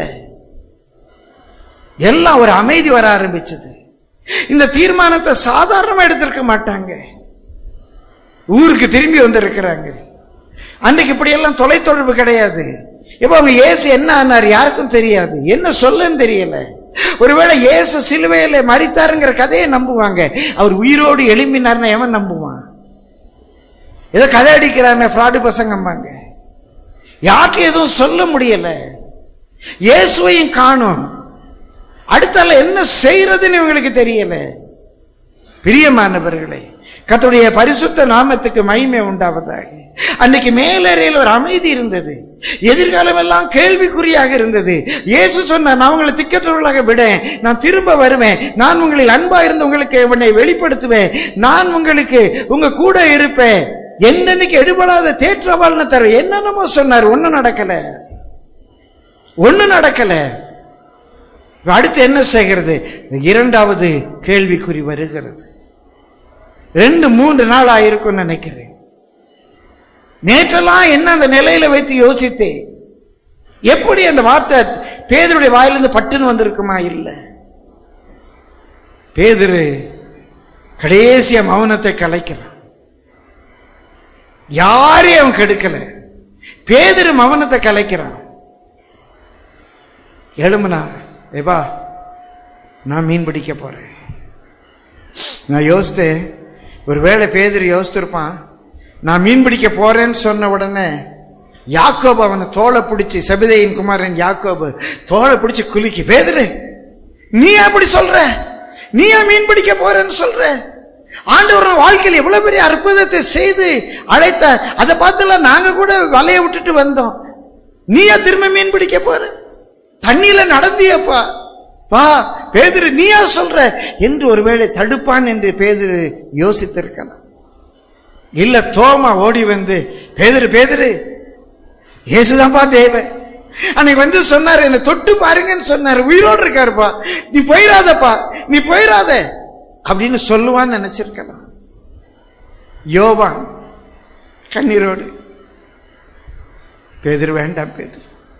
எல்லாம் ஒரு அமைதி வர ஆரம்பிச்சது இந்த தீர்மானத்தை சாதாரணமா எடுத்திருக்க மாட்டாங்க ஊருக்கு திரும்பி வந்திருக்கிறாங்க அன்னைக்கு இப்படியெல்லாம் தொலைத்தொடர்பு கிடையாது இப்ப அவங்க இயேசு என்ன ஆனார் யாருக்கும் தெரியாது என்ன சொல்லன்னு தெரியல ஒருவேளை இயேசு சிலுவையில மறித்தாருங்கிற கதையை நம்புவாங்க அவர் உயிரோடு எழும்பினார்னு எவன் நம்புவான் ஏதோ கதை அடிக்கிறாங்க ஃப்ராடு பசங்கம்பாங்க யாருக்கும் எதுவும் சொல்ல முடியல இயேசுவையும் காணும் அடுத்தால என்ன செய்யறதுன்னு இவங்களுக்கு தெரியல பிரியமானவர்களே கர்த்தருடைய பரிசுத்த நாமத்துக்கு மகிமை உண்டாவதாக அன்னைக்கு மேலறையில் ஒரு அமைதி இருந்தது எதிர்காலம் எல்லாம் கேள்விக்குறியாக இருந்தது இயேசு சொன்னார் நான் உங்களை திக்கற்றவர்களாக விடேன் நான் திரும்ப வருவேன் நான் உங்களில் அன்பா இருந்து உங்களுக்கு உன்னை வெளிப்படுத்துவேன் நான் உங்களுக்கு உங்க கூட இருப்பேன் என்னன்னைக்கு எடுபடாத தேற்றவாள்னு தருவேன் என்னென்னமோ சொன்னார் ஒண்ணும் நடக்கல ஒண்ணும் நடக்கல அடுத்து என்ன செய்கிறது இரண்டாவது கேள்விக்குறி வருகிறது ரெண்டு மூன்று நாள் ஆயிருக்கும் நினைக்கிறேன் நேற்றெல்லாம் என்ன அந்த நிலையில வைத்து யோசித்தேன் எப்படி அந்த வார்த்தை பேதருடைய வாயிலிருந்து பட்டுன்னு வந்திருக்குமா இல்ல பேதுரு கடைசிய மௌனத்தை கலைக்கிறான் யாரையும் அவன் கெடுக்கல பேதுரு மௌனத்தை கலைக்கிறான் எழுமுனா ஏபா நான் மீன் பிடிக்க போறேன் நான் யோசித்தேன் ஒருவேளை பேதர் யோசித்திருப்பான் நான் மீன் பிடிக்க போறேன்னு சொன்ன உடனே யாக்கோபு அவனை தோலை பிடிச்சி சபிதையின் குமாரன் யாக்கோபு தோலை பிடிச்சி குலுக்கி பேதரு நீ அப்படி சொல்ற நீ ஏன் மீன் பிடிக்க போறேன்னு சொல்ற ஆண்டவர் உன் வாழ்க்கையில் எவ்வளவு பெரிய அற்புதத்தை செய்து அழைத்த அதை பார்த்துலாம் நாங்க கூட வலைய விட்டுட்டு வந்தோம் நீயா திரும்ப மீன் பிடிக்க போற தண்ணியில நடந்தியப்பா வா பேதுரு நீயா சொல்ற என்று ஒருவேளை தடுப்பான் என்று பேதுரு யோசித்திருக்கலாம் இல்ல தோமா ஓடி வந்து பேதுரு பேதுரு இயேசுதான்ப்பா தேவன் அன்னைக்கு வந்து சொன்னார் என்ன தொட்டு பாருங்கன்னு சொன்னார் உயிரோடு இருக்காருப்பா நீ போயிடாதப்பா நீ போயிடாத அப்படின்னு சொல்லுவான்னு நினைச்சிருக்கலாம் யோவான் கண்ணீரோடு பேதுரு வேண்டாம் பேதுரு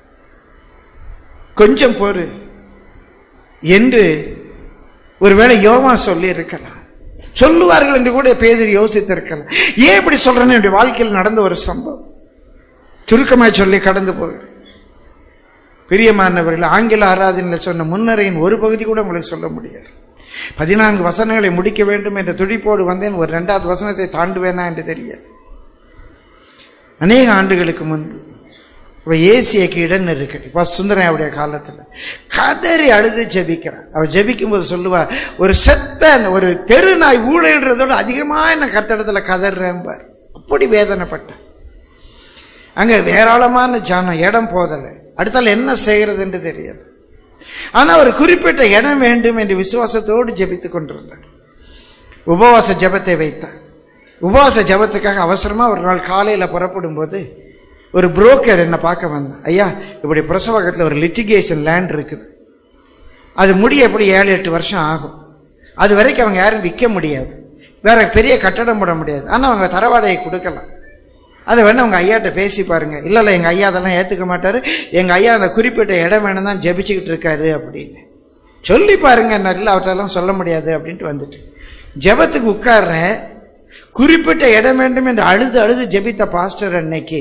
கொஞ்சம் பொறு என்று ஒருவேளை யோவா சொல்லி இருக்கலாம் சொல்லுவார்கள் என்று கூட பேதர் யோசித்திருக்கலாம் ஏன் இப்படி சொல்றேன்னு என்னுடைய வாழ்க்கையில் நடந்த ஒரு சம்பவம் சுருக்கமாய் சொல்லி கடந்து போகிறேன் பிரியமானவர்கள் ஆங்கில ஆராதனையில் சொன்ன முன்னரையின் ஒரு பகுதி கூட உங்களுக்கு சொல்ல முடியாது பதினான்கு வசனங்களை முடிக்க வேண்டும் என்ற துடிப்போடு வந்தேன் ஒரு ரெண்டாவது வசனத்தை தாண்டுவேனா என்று தெரியாது அநேக ஆண்டுகளுக்கு முன்பு இப்போ ஏசியக்கு இடம் நெருக்கடி இப்போ சுந்தரன் அவருடைய காலத்தில் கதறி அழுது ஜெபிக்கிறான் அவள் ஜெபிக்கும் போது சொல்லுவா ஒரு செத்த ஒரு தெரு நாய் ஊழையிடுறதோட அதிகமாக என்ன கட்டடத்தில் கதறேன்பார் அப்படி வேதனைப்பட்டேன் அங்கே ஏராளமான ஜனம் இடம் போதலை அடுத்தால என்ன செய்கிறது என்று தெரியாது ஆனால் ஒரு குறிப்பிட்ட இடம் வேண்டும் என்று விசுவாசத்தோடு ஜெபித்துக் கொண்டிருந்தார் உபவாச ஜெபத்தை வைத்தார் உபவாச ஜெபத்துக்காக அவசரமாக ஒரு நாள் காலையில் புறப்படும் போது ஒரு புரோக்கர் என்னை பார்க்க வந்தேன் ஐயா இப்படி பிரசவகத்தில் ஒரு லிட்டிகேஷன் லேண்ட் இருக்குது அது முடிய எப்படி ஏழு எட்டு வருஷம் ஆகும் அது வரைக்கும் அவங்க யாரும் விற்க முடியாது வேற பெரிய கட்டடம் போட முடியாது ஆனால் அவங்க தரவாடையை கொடுக்கலாம் அதை வேணா உங்கள் ஐயாட்ட பேசி பாருங்க இல்லை இல்லை எங்கள் ஐயா அதெல்லாம் ஏற்றுக்க மாட்டார் எங்கள் ஐயா அந்த குறிப்பிட்ட இடம் வேணும் தான் ஜெபிச்சுக்கிட்டு இருக்காரு அப்படின்னு சொல்லி பாருங்க நான் இல்லை அவர்கிட்டலாம் சொல்ல முடியாது அப்படின்ட்டு வந்துட்டு ஜெபத்துக்கு உட்கார்றேன் குறிப்பிட்ட இடம் வேண்டும் என்று அழுது அழுது ஜெபித்த பாஸ்டர் அன்னைக்கு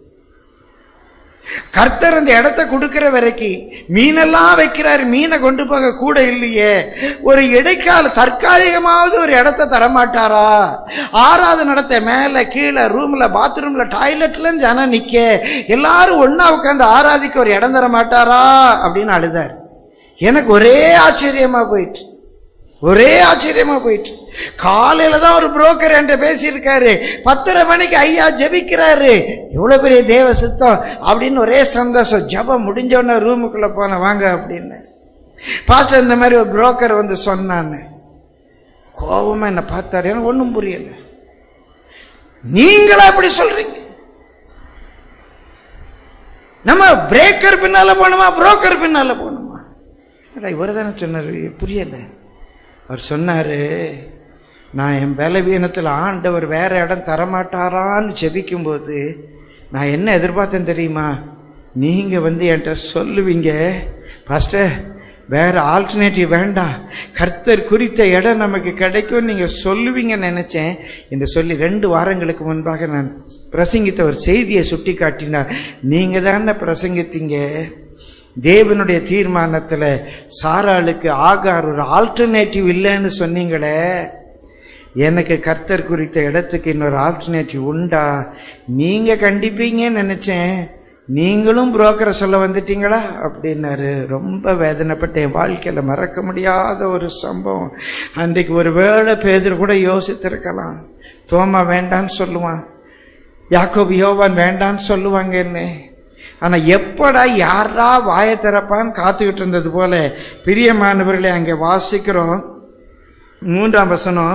கர்த்தர் அந்த இடத்த கொடுக்கிற வரைக்கும் மீனெல்லாம் வைக்கிறாரு மீனை கொண்டு போக கூட இல்லையே ஒரு இடைக்கால தற்காலிகமாவது ஒரு இடத்த தரமாட்டாரா ஆறாவது நடத்த மேல கீழே ரூம்ல பாத்ரூம்ல டாய்லெட்ல ஜனம் நிக்க எல்லாரும் ஒண்ணா உட்காந்து ஆராதிக்க ஒரு இடம் தர மாட்டாரா அப்படின்னு அழுதார் எனக்கு ஒரே ஆச்சரியமா போயிட்டு ஒரே ஆச்சரியமா போயிட்டு காலையில தான் ஒரு புரோக்கர் என்கிட்ட பேசியிருக்காரு பத்தரை மணிக்கு ஐயா ஜெபிக்கிறாரு எவ்வளவு பெரிய தேவ சித்தம் அப்படின்னு ஒரே சந்தோஷம் ஜெபம் முடிஞ்ச உடனே ரூமுக்குள்ள போன வாங்க அப்படின்னு பாஸ்டர் இந்த மாதிரி ஒரு புரோக்கர் வந்து சொன்னான்னு கோபமா என்ன பார்த்தாரு எனக்கு ஒன்றும் புரியல நீங்களா அப்படி சொல்றீங்க நம்ம பிரேக்கர் பின்னால போகணுமா புரோக்கர் பின்னால போகணுமா அடா இவர் தானே சொன்னார் புரியல அவர் சொன்னாரு நான் என் பலவீனத்தில் ஆண்டவர் வேற இடம் தரமாட்டாரான்னு செபிக்கும்போது நான் என்ன எதிர்பார்த்தேன் தெரியுமா நீங்க வந்து என்கிட்ட சொல்லுவீங்க பாஸ்டர் வேற ஆல்டர்னேட்டிவ் வேண்டாம் கர்த்தர் குறித்த இடம் நமக்கு கிடைக்கும் நீங்க சொல்லுவீங்கன்னு நினைச்சேன் என்று சொல்லி ரெண்டு வாரங்களுக்கு முன்பாக நான் பிரசங்கித்த ஒரு செய்தியை சுட்டி காட்டினார் நீங்க தானே பிரசங்கித்தீங்க தேவனுடைய தீர்மானத்துல சாராளுக்கு ஆகார் ஒரு ஆல்டர்னேட்டிவ் இல்லைன்னு சொன்னீங்களே எனக்கு கர்த்தர் குறித்த இடத்துக்கு இன்னொரு ஆல்டர்னேட்டிவ் உண்டா நீங்க கண்டிப்பீங்கன்னு நினைச்சேன் நீங்களும் புரோக்கரை சொல்ல வந்துட்டீங்களா அப்படின்னாரு ரொம்ப வேதனைப்பட்ட என் வாழ்க்கையில மறக்க முடியாத ஒரு சம்பவம் அன்றைக்கு ஒரு வேளை பேதர் கூட யோசித்திருக்கலாம் தோமா வேண்டான்னு சொல்லுவான் யாக்கோபு யோவான் வேண்டான்னு சொல்லுவாங்கன்னு ஆனா எப்படா யாரா வாயை திறப்பான்னு காத்துக்கிட்டு இருந்தது போல பிரியமானவர்களை அங்கே வாசிக்கிறோம் மூன்றாம் வசனம்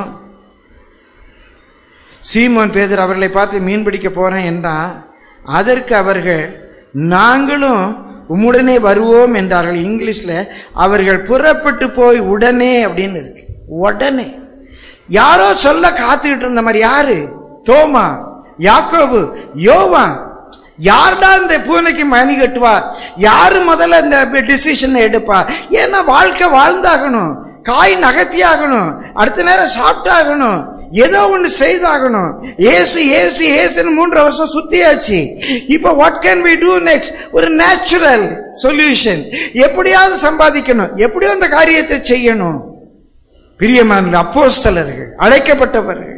சீமோன் பேதர் அவர்களை பார்த்து மீன் பிடிக்க போறேன் என்றான் அதற்கு அவர்கள் நாங்களும் உம்முடனே வருவோம் என்றார்கள் இங்கிலீஷ்ல அவர்கள் புறப்பட்டு போய் உடனே அப்படின்னு இருக்கு உடனே யாரோ சொல்ல காத்துக்கிட்டு இருந்த மாதிரி யாரு தோமா யாக்கோபு யோவான் யார்டா இந்த பூனைக்கு மணி கட்டுவா யாரு முதல்ல இந்த டிசிஷன் எடுப்பா ஏன்னா வாழ்க்கை வாழ்ந்தாகணும் காய் நகர்த்தியாகணும் அடுத்த நேரம் சாப்பிட்டாகணும் ஏதோ ஒண்ணு செய்தாகணும் ஏசு ஏசு ஏசுன்னு மூன்று வருஷம் சுத்தியாச்சு இப்ப what can we do next ஒரு நேச்சுரல் சொல்யூஷன் எப்படியாவது சம்பாதிக்கணும் எப்படியோ அந்த காரியத்தை செய்யணும் பிரியமான அப்போஸ்தலர்கள் அழைக்கப்பட்டவர்கள்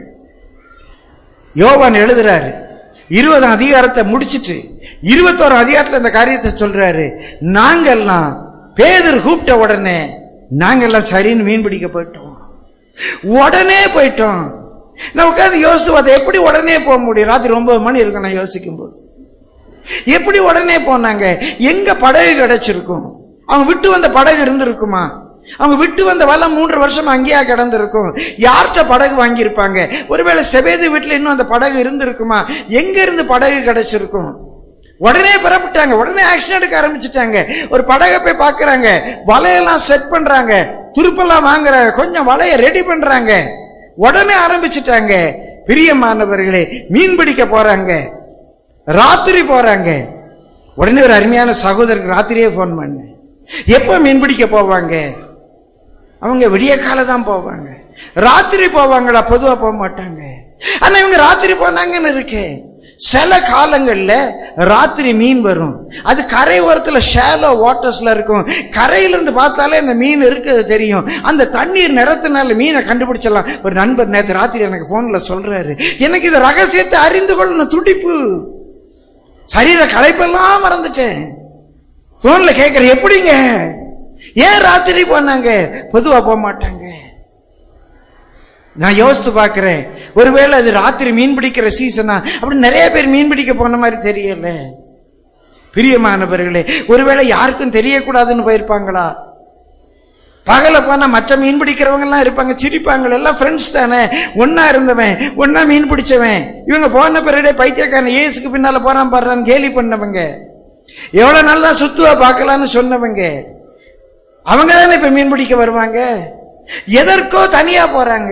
யோவான் எழுதுறாரு இருபதாம் அதிகாரத்தை முடிச்சிட்டு இருபத்தோரு அதிகாரத்துல இந்த காரியத்தை சொல்றாரு நாங்கெல்லாம் பேதர் கூப்பிட்ட உடனே நாங்கெல்லாம் சரின்னு மீன் பிடிக்க போயிட்டோம் உடனே போயிட்டோம் நான் உட்காந்து யோசிச்சு அதை எப்படி உடனே போக முடியும் ராத்திரி ஒன்பது மணி இருக்கும் நான் யோசிக்கும் போது எப்படி உடனே போனாங்க எங்க படகு கிடைச்சிருக்கும் அவங்க விட்டு வந்த படகு இருந்திருக்குமா அவங்க விட்டு வந்த வலை மூன்று வருஷம் அங்கேயா கிடந்திருக்கும் யார்கிட்ட படகு வாங்கியிருப்பாங்க ஒருவேளை செவேது வீட்டுல இன்னும் அந்த படகு இருந்திருக்குமா எங்க இருந்து படகு கிடைச்சிருக்கும் உடனே பெறப்பட்டாங்க உடனே ஆக்ஷன் எடுக்க ஆரம்பிச்சிட்டாங்க ஒரு படகை போய் பார்க்கறாங்க வலையெல்லாம் செட் பண்றாங்க துருப்பெல்லாம் வாங்குறாங்க கொஞ்சம் வலைய ரெடி பண்றாங்க உடனே ஆரம்பிச்சிட்டாங்க பிரியமானவர்களே மீன் பிடிக்க போறாங்க ராத்திரி போறாங்க உடனே ஒரு அருமையான சகோதரருக்கு ராத்திரியே ஃபோன் பண்ண எப்ப மீன் பிடிக்க போவாங்க அவங்க விடிய கால தான் போவாங்க ராத்திரி போவாங்களா பொதுவா போக மாட்டாங்க ஆனா இவங்க ராத்திரி போனாங்கன்னு இருக்கு சில காலங்கள்ல ராத்திரி மீன் வரும் அது கரை ஓரத்துல ஷேலோ வாட்டர்ஸ்ல இருக்கும் கரையிலிருந்து பார்த்தாலே அந்த மீன் இருக்குது தெரியும் அந்த தண்ணீர் நிறத்தினால மீனை கண்டுபிடிச்சிடலாம் ஒரு நண்பர் நேற்று ராத்திரி எனக்கு போன்ல சொல்றாரு எனக்கு இந்த ரகசியத்தை அறிந்து கொள்ளணும் துடிப்பு சரீர களைப்பெல்லாம் மறந்துட்டேன் போன்ல கேட்கிற எப்படிங்க ஏன் ராத்திரி போனாங்க பொதுவா போக மாட்டாங்க நான் யோசித்து பார்க்கிறேன் ஒருவேளை அது ராத்திரி மீன் பிடிக்கிற சீசனா அப்படி நிறைய பேர் மீன் பிடிக்க போன மாதிரி தெரியல பிரியமானவர்களே ஒருவேளை யாருக்கும் தெரியக்கூடாதுன்னு போயிருப்பாங்களா பகல போனா மற்ற மீன் பிடிக்கிறவங்க எல்லாம் இருப்பாங்க சிரிப்பாங்க எல்லாம் ஃப்ரெண்ட்ஸ் தானே ஒன்னா இருந்தவன் ஒன்னா மீன் பிடிச்சவன் இவங்க போன பிறகு பைத்தியக்காரன் ஏசுக்கு பின்னால போறான் பாடுறான்னு கேலி பண்ணவங்க எவ்வளவு நாள் தான் சுத்துவா பார்க்கலான்னு சொன்னவங்க அவங்க தானே இப்ப மீன் பிடிக்க வருவாங்க எதற்கோ தனியா போறாங்க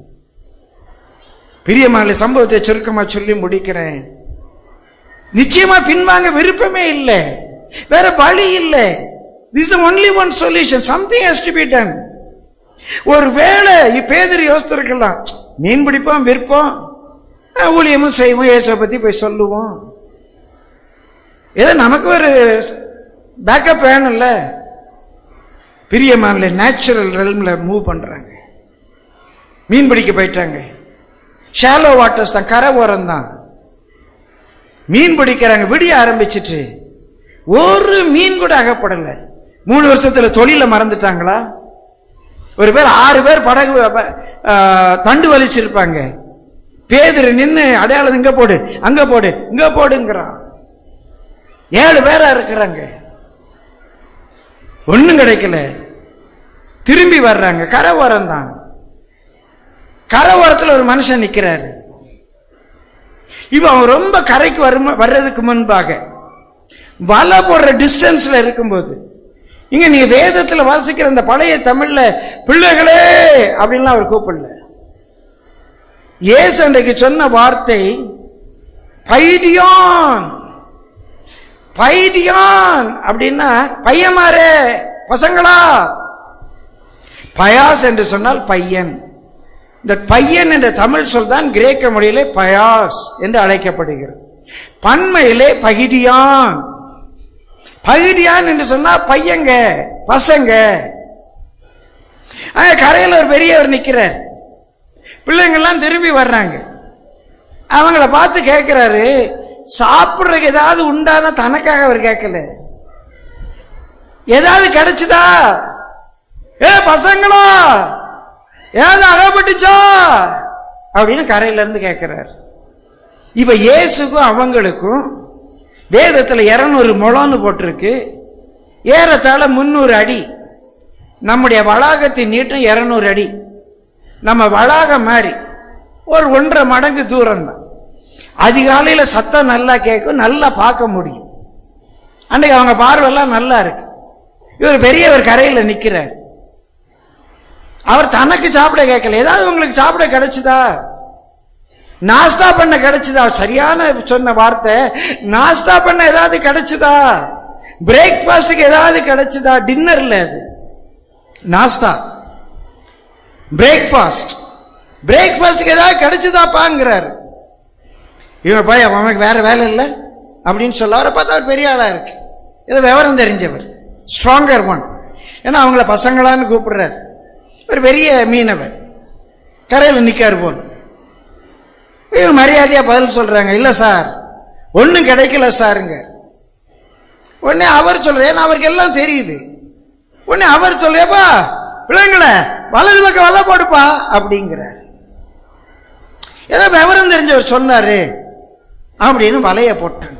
பிரியமான சம்பவத்தை சுருக்கமா சொல்லி முடிக்கிறேன் நிச்சயமா பின்வாங்க விருப்பமே இல்லை வேற வழி இல்லை this only one solution something has to be done ஒரு வேளை பேதர் யோசித்திருக்கலாம் மீன் பிடிப்போம் விற்போம் அஹ், ஊழியமும் செய்வோம் இயேசுவை பத்தி போய் சொல்லுவோம் ஏதோ நமக்கு ஒரு பேக்கப் வேணும்ல பிரியமான நேச்சுரல் ரெல்ம்ல மூவ் பண்றாங்க மீன் பிடிக்க போயிட்டாங்க ஷாலோ வாட்டர்ஸ் தான் கரை ஓரம் தான் மீன் பிடிக்கிறாங்க விடிய ஆரம்பிச்சிட்டு ஒரு மீன் கூட அகப்படல மூணு வருஷத்துல தொழில மறந்துட்டாங்களா ஒரு பேர் ஆறு பேர் படகு ஆ, தண்டு வலிச்சிருப்பாங்க பேதர் நின்னு அடையாளம் இங்க போடு அங்க போடு இங்க போடுங்கிறான் ஏழு பேரா இருக்கிறாங்க ஒண்ணும் கிடைக்கல திரும்பி வர்றாங்க கரை ஓரம் தான் கரை ஓரத்துல ஒரு மனுஷன் நிக்கிறாரு இவன் அவன் ரொம்ப கரைக்கு வரும் வர்றதுக்கு முன்பாக வலை போடுற டிஸ்டன்ஸ்ல இருக்கும்போது இங்க நீ வேதத்துல வாசிக்கிற அந்த பழைய தமிழ்ல பிள்ளைகளே அப்படின்லாம் அவர் கூப்பிடல இயேசு அன்றைக்கு சொன்ன வார்த்தை பைடியான் பைடியான் அப்படின்னா பையமாரே பசங்களா பயாஸ் என்று சொன்னால் பையன் இந்த பையன் என்ற தமிழ் சொல் தான் கிரேக்க மொழியிலே பயாஸ் என்று அழைக்கப்படுகிறது பன்மையிலே பகிடியான் பகிடியான் என்று சொன்னா பையங்க பசங்க ஆனா, கரையில ஒரு பெரியவர் நிக்கிறார் பிள்ளைங்கள்லாம் திரும்பி வர்றாங்க அவங்கள பார்த்து கேட்கிறாரு சாப்பிடுறதுக்கு ஏதாவது உண்டான தனக்காக அவர் கேட்கல ஏதாவது கிடைச்சுதா ஏ பசங்களா ஏதாவது அகப்பட்டுச்சா அப்படின்னு கரையில இருந்து கேட்கிறார் இப்ப இயேசுக்கும் அவங்களுக்கும் வேதத்துல இருநூறு முழம்னு போட்டிருக்கு ஏறத்தாழ முன்னூறு அடி நம்முடைய வளாகத்தின் நீட்டம் இருநூறு அடி நம்ம வளாகம் மாதிரி ஒரு ஒன்றரை மடங்கு தூரம் தான் அதிகாலையில சத்தம் நல்லா கேட்கும் நல்லா பார்க்க முடியும் அன்றைக்கு அவங்க பார்வையெல்லாம் நல்லா இருக்கு இவர் பெரியவர் கரையில நிக்கிறார் அவர் தனக்கு சாப்பிட கேட்கல ஏதாவது உங்களுக்கு சாப்பிட கிடைச்சுதா நாஸ்தா பண்ண கிடைச்சுதா சரியான சொன்ன வார்த்தை நாஸ்தா பண்ண ஏதாவது கிடைச்சுதா பிரேக்ஃபாஸ்டுக்கு ஏதாவது கிடைச்சுதா டின்னர்ல அது நாஸ்தா பிரேக்ஃபாஸ்ட் பிரேக்ஃபாஸ்டுக்கு ஏதாவது கிடைச்சுதாப்பாங்கிறாரு இவன் பையன் அவனுக்கு வேற வேலை இல்லை அப்படின்னு சொல்ல அவரை பார்த்தா அவர் பெரிய ஆளா இருக்கு இது விவரம் தெரிஞ்சவர் ஸ்ட்ராங்கர் ஒன் ஏன்னா அவங்கள பசங்களான்னு கூப்பிடுறாரு ஒரு பெரிய மீனவர் கரையில் நிக்காரு போல இவங்க மரியாதையா பதில் சொல்றாங்க இல்ல சார் ஒண்ணும் கிடைக்கல சாருங்க உடனே அவர் சொல்ற ஏன்னா அவருக்கு எல்லாம் தெரியுது உடனே அவர் சொல்லேப்பா பிள்ளைங்கள வலது பக்கம் வலை போடுப்பா அப்படிங்கிறார் ஏதோ விவரம் தெரிஞ்சவர் சொன்னாரு அப்படின்னு வலைய போட்டாங்க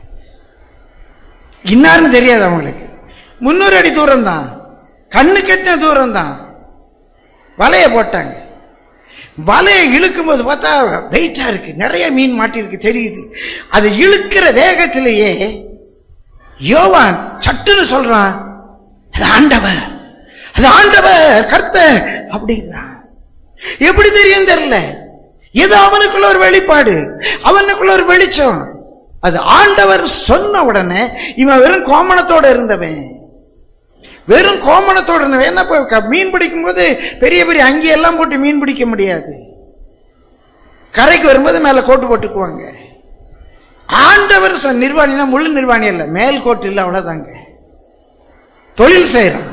இன்னாருன்னு தெரியாது அவங்களுக்கு முன்னூறு அடி தூரம் தான் கண்ணு கெட்டின தூரம் தான் வலைய போட்டாங்க வலையை இழுக்கும் போது பார்த்தா வெயிட்டா இருக்கு நிறைய மீன் மாட்டிருக்கு தெரியுது அது இழுக்கிற வேகத்திலேயே யோவான் சட்டுன்னு சொல்றான் அது ஆண்டவர் அது ஆண்டவர் கர்த்த அப்படிங்கிறான் எப்படி தெரியும் தெரியல ஏதோ அவனுக்குள்ள ஒரு வெளிப்பாடு அவனுக்குள்ள ஒரு வெளிச்சம் அது ஆண்டவர் சொன்ன உடனே இவன் வெறும் கோமணத்தோட இருந்தவன் வெறும் கோமணத்தோட இருந்தவன் என்ன இப்ப க- மீன் பிடிக்கும் போது பெரிய பெரிய அங்கியெல்லாம் போட்டு மீன் பிடிக்க முடியாது கரைக்கு வரும்போது மேல கோட்டு போட்டுக்குவாங்க ஆண்டவர் சொன்ன நிர்வாணினா முழு நிர்வாணி இல்ல மேல் கோட்டு இல்லை அவ்வளவுதாங்க தொழில் செய்யறான்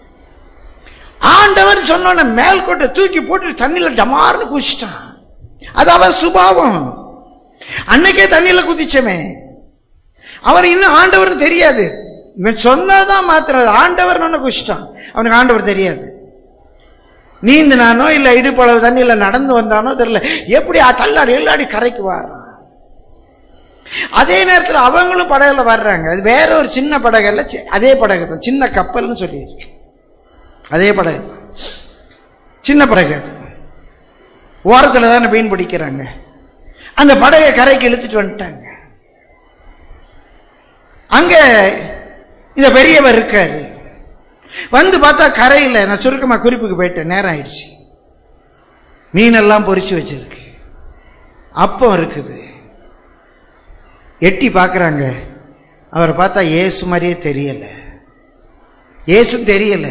ஆண்டவர் சொன்ன மேல் கோட்டை தூக்கி போட்டு தண்ணியில டமார்னு குதிச்சிட்டான் அது அவன் சுபாவம் அன்னைக்கே தண்ணியில குதிச்சமே அவன் இன்னும் ஆண்டவர் தெரியாது இவன் சொன்னதான் மாத்திர ஆண்டவர் ஒன்னு குதிச்சிட்டான் அவனுக்கு ஆண்டவர் தெரியாது நீந்தினானோ இல்ல இடுப்பளவு தண்ணியில நடந்து வந்தானோ தெரியல எப்படி ஆ தள்ளாடி எல்லாடி கரைக்கு வர்றான் அதே நேரத்தில் அவங்களும் படகுல வர்றாங்க அது வேற ஒரு சின்ன படகுல சி- அதே படகு தான் சின்ன கப்பல்னு சொல்லியிருக்கு அதே படகு தான் சின்ன படகு அது ஓரத்தில் தானே மீன் பிடிக்கிறாங்க அந்த படகை கரைக்கு இழுத்துட்டு வந்துட்டாங்க அங்க இந்த பெரியவர் இருக்காரு வந்து பார்த்தா கரையில் நான் சுருக்கமா குறிப்புக்கு போயிட்டேன் நேரம் ஆயிடுச்சு மீனெல்லாம் பொரிச்சு வச்சிருக்கு அப்பம் இருக்குது எட்டி பார்க்குறாங்க அவரை பார்த்தா இயேசு மாதிரியே தெரியல இயேசு தெரியல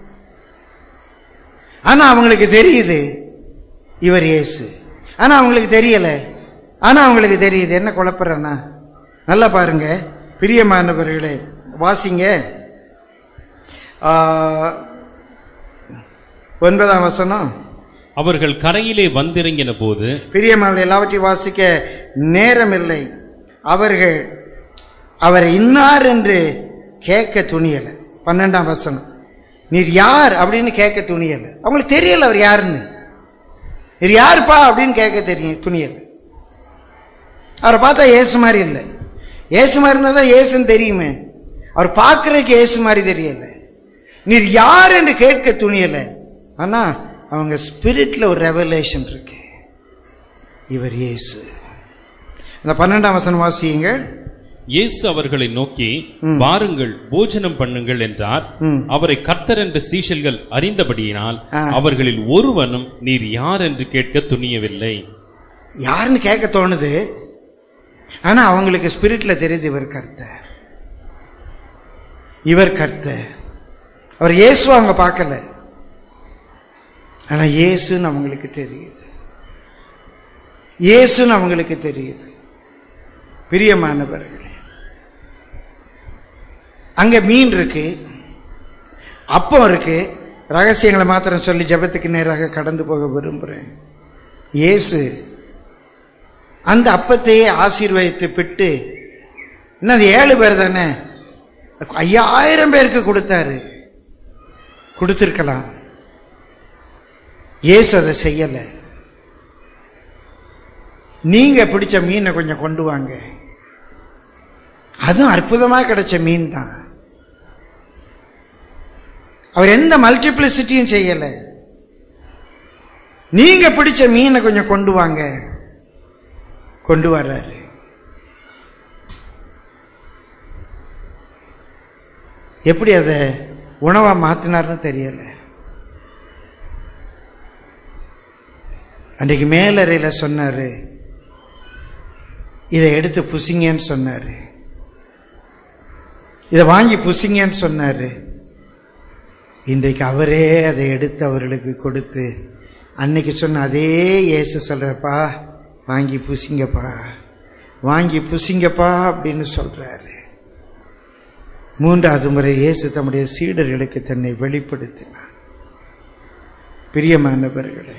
ஆனா அவங்களுக்கு தெரியுது இவர் இயேசு ஆனா அவங்களுக்கு தெரியல ஆனா அவங்களுக்கு தெரியுது என்ன குழப்பறேன்னா நல்லா பாருங்க பிரியமானவர்களே வாசிங்க ஆ, ஒன்பதாம் வசனம் அவர்கள் கரையிலே வந்திறங்கின போது பிரியமான எல்லாவற்றையும் வாசிக்க நேரமில்லை அவர்கள் அவர் இன்னார் என்று கேட்க துணியல பன்னெண்டாம் வசனம் நீர் யார் அப்படின்னு கேட்க துணியல அவங்களுக்கு தெரியல அவர் யாருன்னு நீர் யாருப்பா அப்படின்னு கேட்க தெரியும் துணியல அவரை பார்த்தா ஏசு மாதிரி இல்லை ஏசு மாதிரி இருந்தால் தான் ஏசுன்னு தெரியுமே அவர் பார்க்கறதுக்கு ஏசு மாதிரி தெரியல நீர் யார் என்று கேட்க துணியல ஆனா அவங்க ஸ்பிரிட்ல ஒரு ரெவலேஷன் இருக்கு இவர் இயேசு இந்த பன்னெண்டாம் வசனம் வாசியுங்க இயேசு அவர்களை நோக்கி வாருங்கள் போஜனம் பண்ணுங்கள் என்றார் ம். அவரை கர்த்தர் என்ற சீஷல்கள் அறிந்தபடியினால் ஆ. அவர்களில் ஒருவனும் நீர் யார் என்று கேட்க துணியவில்லை யாருன்னு கேட்க தோணுது ஆனா அவங்களுக்கு ஸ்பிரிட்ல தெரியுது இவர் கர்த்தர் இவர் கர்த்தர் அவர் இயேசு அவங்க பார்க்கல ஆனா இயேசுன்னு அவங்களுக்கு தெரியுது இயேசுன்னு அவங்களுக்கு தெரியுது பிரியமானவர்களே அங்க மீன் இருக்கு அப்பம் இருக்கு ரகசியங்களை மாத்திரம் சொல்லி ஜெபத்துக்கு நேராக கடந்து போக விரும்புறேன் இயேசு அந்த அப்பத்தையே ஆசீர்வதித்து பிட்டு இன்னும் அது ஏழு பேர் தானே ஐயாயிரம் பேருக்கு கொடுத்தாரு கொடுத்திருக்கலாம் இயேசு அதை செய்யல நீங்க பிடிச்ச மீனை கொஞ்சம் கொண்டு வாங்க அதுவும் அற்புதமா கிடைச்ச மீன் தான் அவர் எந்த மல்டிப்ளிசிட்டியும் செய்யல நீங்க பிடிச்ச மீனை கொஞ்சம் கொண்டு வாங்க கொண்டு வர்றாரு எப்படி அதை உணவா மாத்தினார்னு தெரியல அன்றைக்கு மேலறையில சொன்னாரு இதை எடுத்து புசிங்கன்னு சொன்னாரு இதை வாங்கி புசிங்கன்னு சொன்னாரு இன்றைக்கு அவரே அதை எடுத்து அவர்களுக்கு கொடுத்து அன்னைக்கு சொன்ன அதே இயேசு சொல்றப்பா வாங்கி புசிங்கப்பா வாங்கி புசிங்கப்பா அப்படின்னு சொல்றாரு மூன்றாவது முறை இயேசு தம்முடைய சீடர்களுக்கு தன்னை வெளிப்படுத்தினார் பிரியமானவர்களே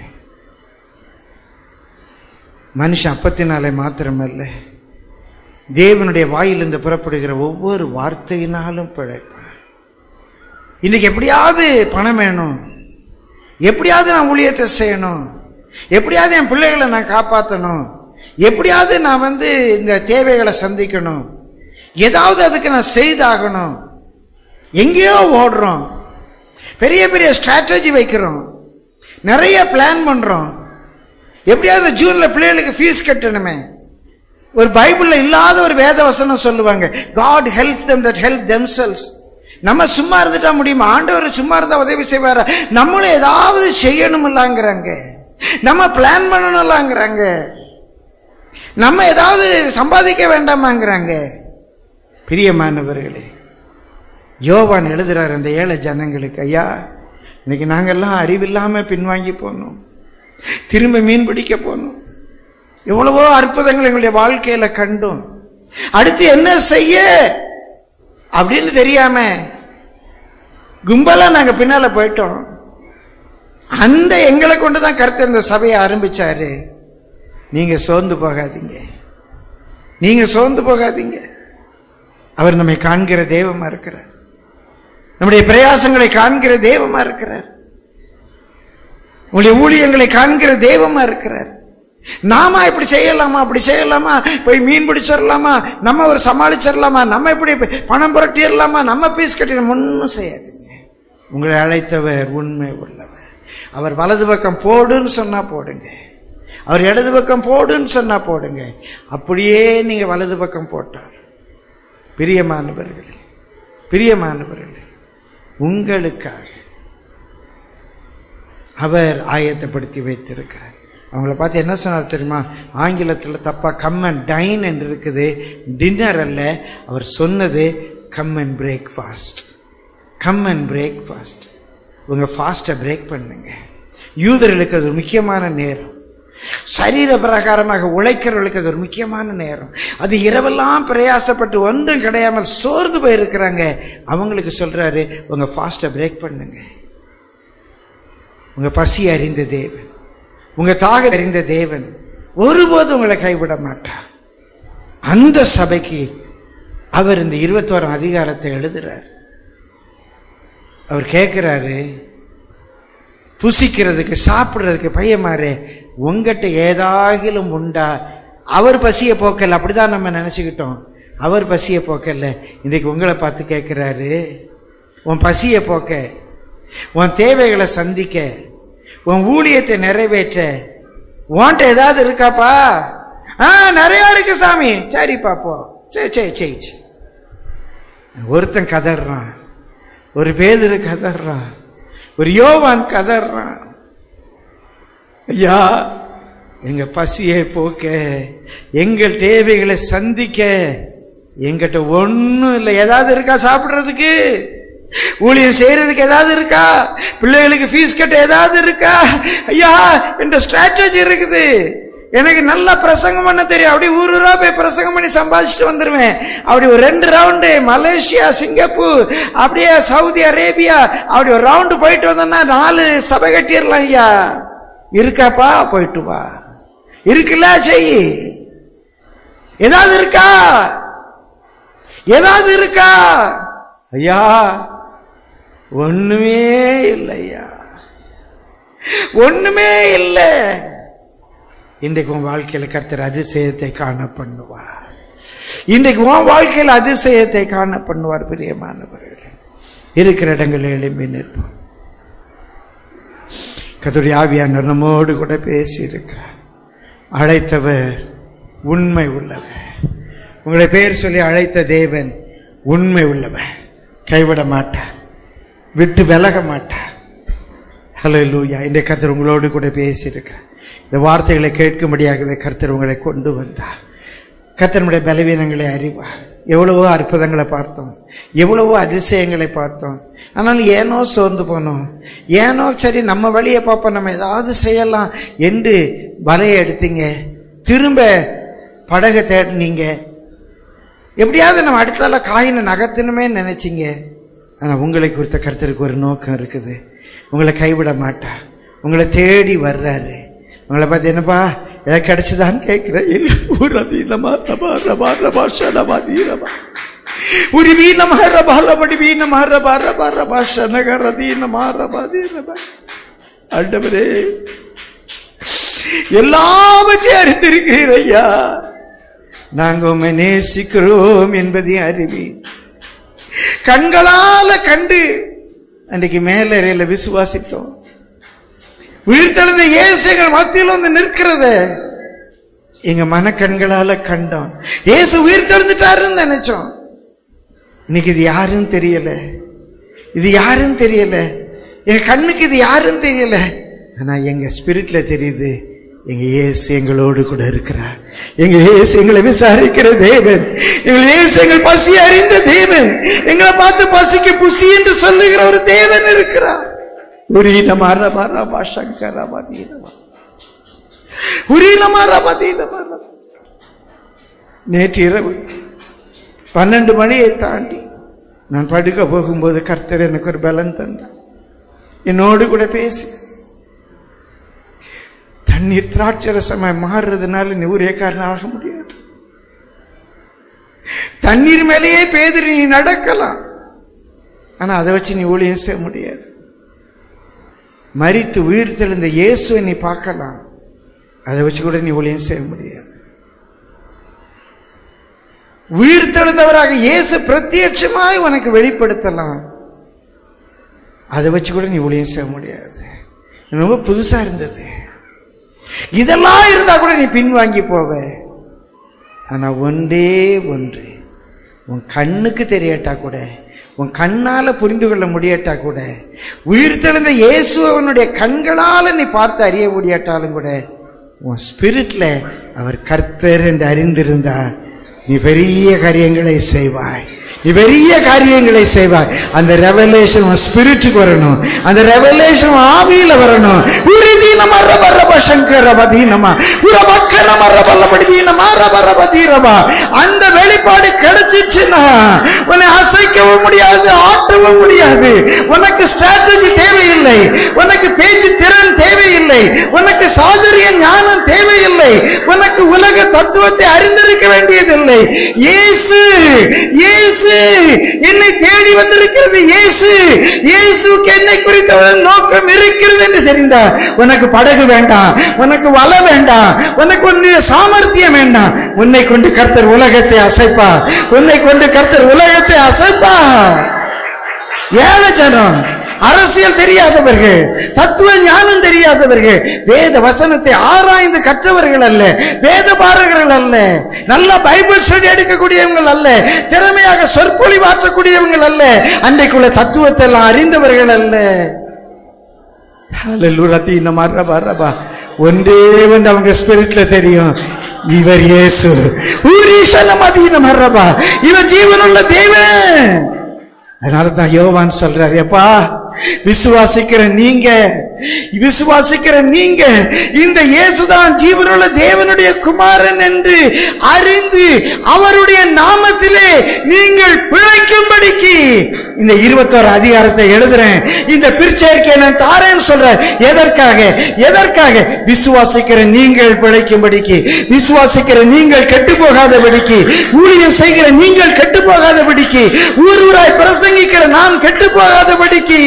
மனுஷன் அப்பத்தினாலே மாத்திரமல்ல தேவனுடைய வாயிலிருந்து புறப்படுகிற ஒவ்வொரு வார்த்தையினாலும் பிழைப்பான் இன்னைக்கு எப்படியாவது பணம் வேணும் எப்படியாவது நான் ஊழியத்தை செய்யணும் எப்படியாவது என் பிள்ளைகளை நான் காப்பாற்றணும் எப்படியாவது நான் வந்து இந்த தேவைகளை சந்திக்கணும் ஏதாவது அதுக்கு நான் செய்தாகணும் எங்கேயோ ஓடுறோம் பெரிய பெரிய ஸ்ட்ராட்டஜி வைக்கிறோம் நிறைய பிளான் பண்றோம் எப்படியாவது ஜூன்ல பிள்ளைகளுக்கு ஃபீஸ் கட்டணுமே ஒரு பைபிள்ல இல்லாத ஒரு வேத வசனம் சொல்லுவாங்க God help them that help themselves நம்ம சும்மா இருந்துட்டா முடியுமா ஆண்டவர் சும்மா இருந்தா உதவி செய்வாரா நம்மளும் ஏதாவது செய்யணும்லாங்கிறாங்க நம்ம பிளான் பண்ணணும்லாங்கிறாங்க நம்ம ஏதாவது சம்பாதிக்க வேண்டாமாங்கிறாங்க பிரியமானவர்களே யோவான் எழுதுறார் அந்த ஏழை ஜனங்களுக்கு ஐயா இன்னைக்கு நாங்கெல்லாம் அறிவில்லாம பின்வாங்கி போனோம் திரும்ப மீன் பிடிக்க போனோம் எவ்வளவோ அற்புதங்கள் எங்களுடைய வாழ்க்கையில கண்டோம் அடுத்து என்ன செய்ய அப்படின்னு தெரியாம கும்பலா நாங்க பின்னால போயிட்டோம் அந்த எங்களை கொண்டு தான் கருத்து இந்த சபையை ஆரம்பிச்சாரு நீங்க சோர்ந்து போகாதீங்க நீங்க சோர்ந்து போகாதீங்க அவர் நம்மை காண்கிற தெய்வமா இருக்கிறார் நம்முடைய பிரயாசங்களை காண்கிற தெய்வமா இருக்கிறார் உங்களுடைய ஊழியங்களை காண்கிற தெய்வமா இருக்கிறார் நாம இப்படி செய்யலாமா அப்படி செய்யலாமா போய் மீன் பிடிச்சிடலாமா நம்ம ஒரு சமாளிச்சிடலாமா நம்ம இப்படி பணம் புரட்டிடலாமா நம்ம பீஸ் கட்டிடலாம் ஒன்றும் செய்யாதீங்க உங்களை அழைத்தவர் உண்மை உள்ளவர் அவர் வலது பக்கம் போடுன்னு சொன்னா போடுங்க அவர் இடது பக்கம் போடுன்னு சொன்னா போடுங்க அப்படியே நீங்க வலது பக்கம் போட்டார் பிரியமானவர்களே பிரியமானவர்களே உங்களுக்காக அவர் ஆயத்தப்படுத்தி வைத்திருக்கிறார் அவங்கள பார்த்து என்ன சொன்னார் தெரியுமா ஆங்கிலத்தில் தப்பா கம் அண்ட் டைன் என்று இருக்குது டின்னர் அல்ல அவர் சொன்னது come and break fast come and break fast உங்க ஃபாஸ்ட்டை பிரேக் பண்ணுங்க யூதர்களுக்கு அது ஒரு முக்கியமான நேரம் சரீர பிரகாரமாக உழைக்கிறவர்களுக்கு அது ஒரு முக்கியமான நேரம் அது இரவெல்லாம் பிரயாசப்பட்டு ஒன்றும் கிடையாமல் சோர்ந்து போயிருக்கிறாங்க அவங்களுக்கு சொல்றாரு உங்க ஃபாஸ்ட்டை பிரேக் பண்ணுங்க உங்க பசி அறிந்த தேவன் உங்க தாக அறிந்த தேவன் ஒருபோதும் உங்களை கைவிட மாட்டார் அந்த சபைக்கு அவர் இந்த இருபத்தோராம் அதிகாரத்தை எழுதுறார் அவர் கேட்கிறாரு புசிக்கிறதுக்கு சாப்பிடுறதுக்கு பையமாறு உங்ககிட்ட ஏதாகிலும் உண்டா அவர் பசிய போக்கல அப்படிதான் நம்ம நினைச்சுக்கிட்டோம் அவர் பசிய போக்கல இன்னைக்கு உங்களை பார்த்து கேட்கிறாரு உன் பசிய போக்க உன் தேவைகளை சந்திக்க உன் ஊழியத்தை நிறைவேற்ற உன்கிட்ட ஏதாவது இருக்காப்பா ஆ நிறைய இருக்கு சாமி சரிப்பா போ சே சே சே சே. ஒருத்தன் கதறான் ஒரு பேதரு கதறான் ஒரு யோவான் கதறான் ஐயா எங்க பசியை போக்க எங்கள் தேவைகளை சந்திக்க எங்கிட்ட ஒண்ணும் இல்லை ஏதாவது இருக்கா சாப்பிடுறதுக்கு ஊழியம் செய்யறதுக்கு ஏதாவது இருக்கா பிள்ளைகளுக்கு ஃபீஸ் கட்ட ஏதாவது இருக்கா ஐயா என்ற ஸ்ட்ராட்டஜி இருக்குது எனக்கு நல்லா பிரசங்கம் பண்ண தெரியும் அப்படி ஊர் ஊரா போய் பிரசங்கம் பண்ணி சம்பாதிச்சுட்டு வந்துருவேன் அப்படி ஒரு ரெண்டு ரவுண்டு மலேசியா சிங்கப்பூர் அப்படியே சவுதி அரேபியா அப்படி ஒரு ரவுண்டு போயிட்டு வந்தோம்னா நாலு சபை கட்டிடலாம் ஐயா இருக்காப்பா போயிட்டு வா இருக்குல்ல செய் ஏதாவது இருக்கா ஏதாவது இருக்கா ஐயா ஒண்ணுமே இல்லையா ஒண்ணுமே இல்லை இன்றைக்கு உன் வாழ்க்கையில கர்த்தர் அதிசயத்தை காண பண்ணுவார் இன்றைக்கு உன் வாழ்க்கையில் அதிசயத்தை காண பண்ணுவார் பிரியமானவர்களே இருக்கிற இடங்களில் எழும்பி நிற்போம் கத்துடைய ஆவியானவர் நம்மோடு கூட பேசி இருக்கிறார் அழைத்தவர் உண்மை உள்ளவர் உங்களை பேர் சொல்லி அழைத்த தேவன் உண்மை உள்ளவர் கைவிட மாட்டார் விட்டு விலக மாட்டார் ஹலோ லூயா இந்த கர்த்தர் உங்களோடு கூட பேசியிருக்கிறார் இந்த வார்த்தைகளை கேட்கும்படியாகவே கர்த்தர் உங்களை கொண்டு வந்தார் கர்த்தனுடைய பலவீனங்களை அறிவார் எவ்வளவோ அற்புதங்களை பார்த்தோம் எவ்வளவோ அதிசயங்களை பார்த்தோம் ஆனால் ஏனோ சோர்ந்து போனோம் ஏனோ சரி நம்ம வழியை பார்ப்போம் நம்ம ஏதாவது செய்யலாம் என்று வலையை எடுத்தீங்க திரும்ப படகை தேடினீங்க எப்படியாவது நம்ம அடுத்தால காயினை நகர்த்தணுமே நினைச்சீங்க ஆனால் உங்களை குறித்த கருத்தருக்கு ஒரு நோக்கம் இருக்குது உங்களை கைவிட மாட்டா உங்களை தேடி வர்றாரு உங்களை பார்த்து என்னப்பா ஏதாவது கிடைச்சதான்னு கேட்கிறேன் இல்லை ஒரு அதீனமா ரபா ரபா ரபா ஷடபா தீரபா ஒரு வீணமா ரபா ரபடி வீணமா ரபா ரபா ரபா ஷனக ரதீனமா ரபா தீரபா ஆண்டவரே எல்லாவற்றையும் அறிந்திருக்கிறீர் ஐயா நாங்க உண்மை நேசிக்கிறோம் என்பதை அறிவி கண்களால கண்டு அன்றைக்கு மேலறையில விசுவாசித்தோம் உயிர்த்தெழுந்த இயேசுகள் மத்தியில் வந்து நிற்கிறத எங்க மனக்கண்களால கண்டோம் இயேசு உயிர்த்தெழுந்துட்டாருன்னு நினைச்சோம் இன்னைக்கு இது யாருன்னு தெரியல இது யாருன்னு தெரியல எங்க கண்ணுக்கு இது யாருன்னு தெரியல ஆனா எங்க ஸ்பிரிட்ல தெரியுது எங்க இயேசு எங்களோடு கூட இருக்கிறார் எங்க இயேசு எங்களை விசாரிக்கிற தேவன் எங்கள் இயேசு எங்கள் பசி அறிந்த தேவன் எங்களை பார்த்து பசிக்கு புசி என்று சொல்லுகிற ஒரு தேவன் இருக்கிறார் உரீனமா ரபா ரபா சங்கர மதீனமா உரீனமா ரபா தீனமா ரபா. நேற்று இரவு பன்னெண்டு மணியை தாண்டி நான் படுக்க போகும்போது கர்த்தர் எனக்கு ஒரு பலன் தந்தார் என்னோடு கூட பேசி தண்ணீர் திராட்சை ரசமாய் மாறுறதுனால நீ ஊழியக்காரன் ஆக முடியாது தண்ணீர் மேலேயே பேதறி நீ நடக்கலாம் ஆனா அதை வச்சு நீ ஊழியம் செய்ய முடியாது மரித்து உயிர் தெழுந்த இயேசுவை நீ பார்க்கலாம் அதை வச்சு கூட நீ ஊழியம் செய்ய முடியாது உயிர் தெழுந்தவராக இயேசு பிரத்யட்சமாய் உனக்கு வெளிப்படுத்தலாம் அதை வச்சு கூட நீ ஊழியம் செய்ய முடியாது இது ரொம்ப புதுசா இருந்தது இதெல்லாம் இருந்தா கூட நீ பின்வாங்கி போவ ஆனா ஒன்றே ஒன்று உன் கண்ணுக்கு தெரியட்டா கூட உன் கண்ணால புரிந்து கொள்ள முடியட்டா கூட உயிர் தெழுந்த இயேசு அவனுடைய கண்களால நீ பார்த்து அறிய முடியாட்டாலும் கூட உன் ஸ்பிரிட்ல அவர் கர்த்தர் என்று அறிந்திருந்தா நீ பெரிய காரியங்களை செய்வாய் நீ பெரிய காரியங்களை செய்வாய் அந்த ரெவலேஷன் உன் ஸ்பிரிட்டுக்கு வரணும் அந்த ரெவலேஷன் ஆவியில வரணும் உறுதினமா ரப ரப சங்கர ரபதீனமா உரபக்கனம ரப ரபதீனமா ரப ரபதீரபா அந்த வெளிப்பாடு கிடைச்சிச்சுன்னா உன்னை அசைக்கவும் முடியாது ஆட்டவும் முடியாது உனக்கு ஸ்ட்ராட்டஜி தேவையில்லை உனக்கு பேச்சு திறன் தேவையில்லை உனக்கு சாதுரிய ஞானம் தேவையில்லை உனக்கு உலக தத்துவத்தை அறிந்திருக்க வேண்டியதில்லை இயேசு இயேசு என்னை தேடி வந்திருக்கிறது இயேசு இயேசுக்கு என்னை குறித்த ஒரு நோக்கம் இருக்கிறது என்று தெரிந்தார் உனக்கு படகு வேண்டாம் உனக்கு வலை வேண்டாம் உனக்கு உன்னுடைய சாமர்த்தியம் வேண்டாம் உன்னை கொண்டு கர்த்தர் உலகத்தை அசைப்பா உன்னை கொண்டு கர்த்தர் உலகத்தை அசைப்பா ஏழை ஜனம் அரசியல் தெரியாதவர்கள் தத்துவ ஞானம் தெரியாதவர்கள் வேத வசனத்தை ஆராய்ந்து கற்றவர்கள் அல்ல வேத பாரகர்கள் அல்ல நல்ல பைபிள் ஸ்டடி எடுக்கக்கூடியவங்கள் அல்ல திறமையாக சொற்பொழிவாற்றக்கூடியவங்கள் அல்ல அன்றைக்குள்ள தத்துவத்தை எல்லாம் அறிந்தவர்கள் அல்ல ஹalleluya தீன மரபா ரபா ஒன்றே வந்து அவங்க ஸ்பிரிட்ல தெரியும் இவர் இயேசு ஊரீஷன மதீன மரபா இவர் ஜீவனுள்ள தேவன் அதனால தான் யோவான் சொல்றாரு எப்பா விசுவாசிக்கிற நீங்க விசுவாசிக்கிற நீங்க இந்த இயேசுதான் ஜீவனுள்ள தேவனுடைய குமாரன் என்று அறிந்து அவருடைய நாமத்திலே நீங்கள் பிழைக்கும்படிக்கு இந்த இருபத்தோரு அதிகாரத்தை எழுதுறேன் இந்த பிற்சேர்க்கையை நான் தாரேன்னு சொல்றேன் எதற்காக எதற்காக விசுவாசிக்கிற நீங்கள் பிழைக்கும்படிக்கு விசுவாசிக்கிற நீங்கள் கெட்டு போகாதபடிக்கு ஊழியம் செய்கிற நீங்கள் கெட்டு போகாதபடிக்கு ஊர் ஊராய் பிரசங்கிக்கிற நாம் கெட்டு போகாதபடிக்கு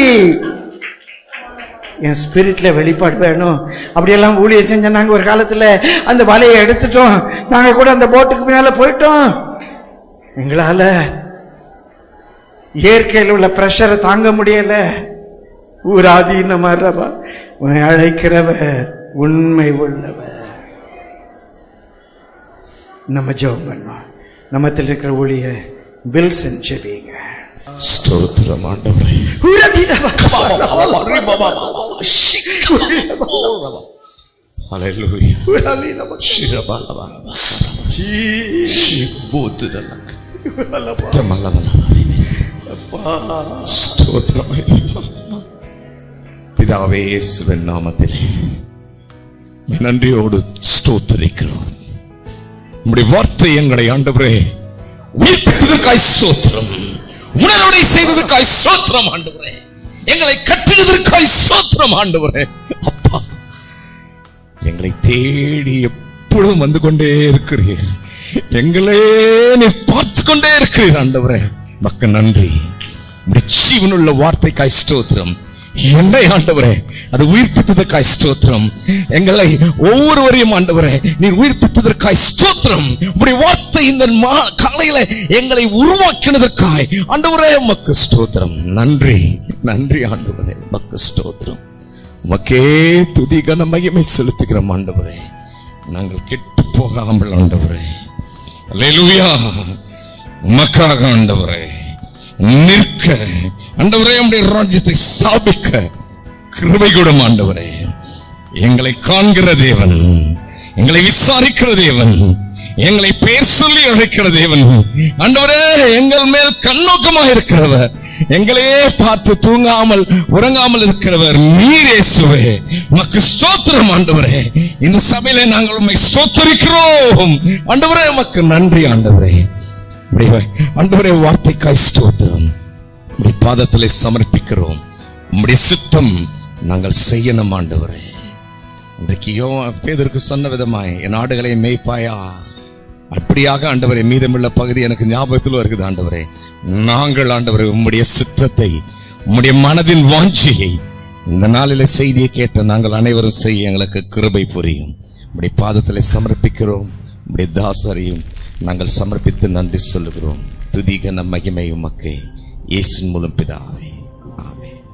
என் ஸ்பிரிட்ல வெளிப்பாடு வேணும் அப்படியெல்லாம் ஊழியம் செஞ்ச நாங்க ஒரு காலத்துல அந்த வலையை எடுத்துட்டோம் நாங்க கூட அந்த போட்டுக்கு பின்னால போயிட்டோம் எங்களால இயற்கையில் உள்ள பிரஷரை தாங்க முடியல ஊராதீன மரபா உன்னை அழைக்கிறவர் உண்மை உள்ளவர் நம்ம ஜெபம் பண்ணோம் நம்மத்தில் இருக்கிற ஊழிய வில்சன் ஜெபிங்க ஸ்தோத்திரம் ஆண்டவரே ஹalleluya ஷிரபலபா ஷிபூத்துதலக் தமலபலபா ஸ்தோத்திரம் பிதாவே இயேசுவின் நாமத்திலே உம்மை நன்றியோடு ஸ்தோத்திரிக்கிறோம் உம்முடைய வார்த்தை எங்களை ஆண்டவரே உயிர்ப்பித்ததற்காய் ஸ்தோத்திரம் உணர்வுடை செய்ததற்காய் ஸ்தோத்திரம் ஆண்டவரே எங்களை கட்டினதற்காய் ஸ்தோத்திரம் ஆண்டவரே அப்பா எங்களை தேடி எப்பொழுதும் வந்து கொண்டே இருக்கிறீர் எங்களே நீ பார்த்து கொண்டே இருக்கிறீர் ஆண்டவரே மக்க நன்றி உம்முடைய ஜீவனுள்ள வார்த்தைக்காய் ஸ்தோத்திரம் என்னை ஆண்டவரே அது உயிர்ப்பித்ததற்காய் ஸ்தோத்திரம் எங்களை ஒவ்வொருவரையும் ஆண்டவரே நீர் உயிர்ப்பித்ததற்காய் ஸ்தோத்திரம் உம்முடைய வார்த்தை இந்த மா- காலையில எங்களை உருவாக்கினதற்காய் ஆண்டவரே உமக்கு ஸ்தோத்திரம் நன்றி நன்றி ஆண்டவரே உமக்கு ஸ்தோத்திரம் உமக்கே துதி கன மகிமை செலுத்துகிறோம் ஆண்டவரே நாங்கள் கெட்டு போகாமல் ஆண்டவரே அல்லேலூயா உமக்காக ஆண்டவரே நிற்க ஆண்டவரே உம்முடைய ராஜ்யத்தை ஸ்தாபிக்க கிருபை கொடும் ஆண்டவரே எங்களை காண்கிற தேவன் எங்களை விசாரிக்கிற தேவன் எங்களை பேர் சொல்லி அழைக்கிற தேவன் ஆண்டவரே எங்கள் மேல் கண்ணோக்கமாக இருக்கிறவர் எங்களையே பார்த்து தூங்காமல் உறங்காமல் இருக்கிறவர் நீர் இயேசுவே உமக்கு ஸ்தோத்திரம் ஆண்டவரே இந்த சபையில நாங்கள் உம்மை ஸ்தோத்தரிக்கிறோம் ஆண்டவரே உமக்கு நன்றி ஆண்டவரே உம்முடைய ஆண்டவரே வார்த்தைக்காய் ஸ்தோத்திரம் உம்முடைய பாதத்திலே சமர்ப்பிக்கிறோம் உம்முடைய சித்தம் நாங்கள் செய்யணும் ஆண்டவரே இன்றைக்கு யோ பேதருக்கு சொன்ன விதமாய் என் ஆடுகளை மேய்ப்பாயா அப்படியாக ஆண்டவரே மீதமுள்ள பகுதி எனக்கு ஞாபகத்தில் வருகிறது ஆண்டவரே நாங்கள் ஆண்டவரே உம்முடைய சித்தத்தை உம்முடைய மனதின் வாஞ்சியை இந்த நாளில செய்தியை கேட்ட நாங்கள் அனைவரும் செய்ய எங்களுக்கு கிருபை புரியும் உம்முடைய பாதத்திலே சமர்ப்பிக்கிறோம் உம்முடைய தாசரையும் நாங்கள் சமர்ப்பித்து நன்றி சொல்லுகிறோம் துதிகன மகிமை உமக்கே இயேசின் மூலம் பிதாவே ஆமென்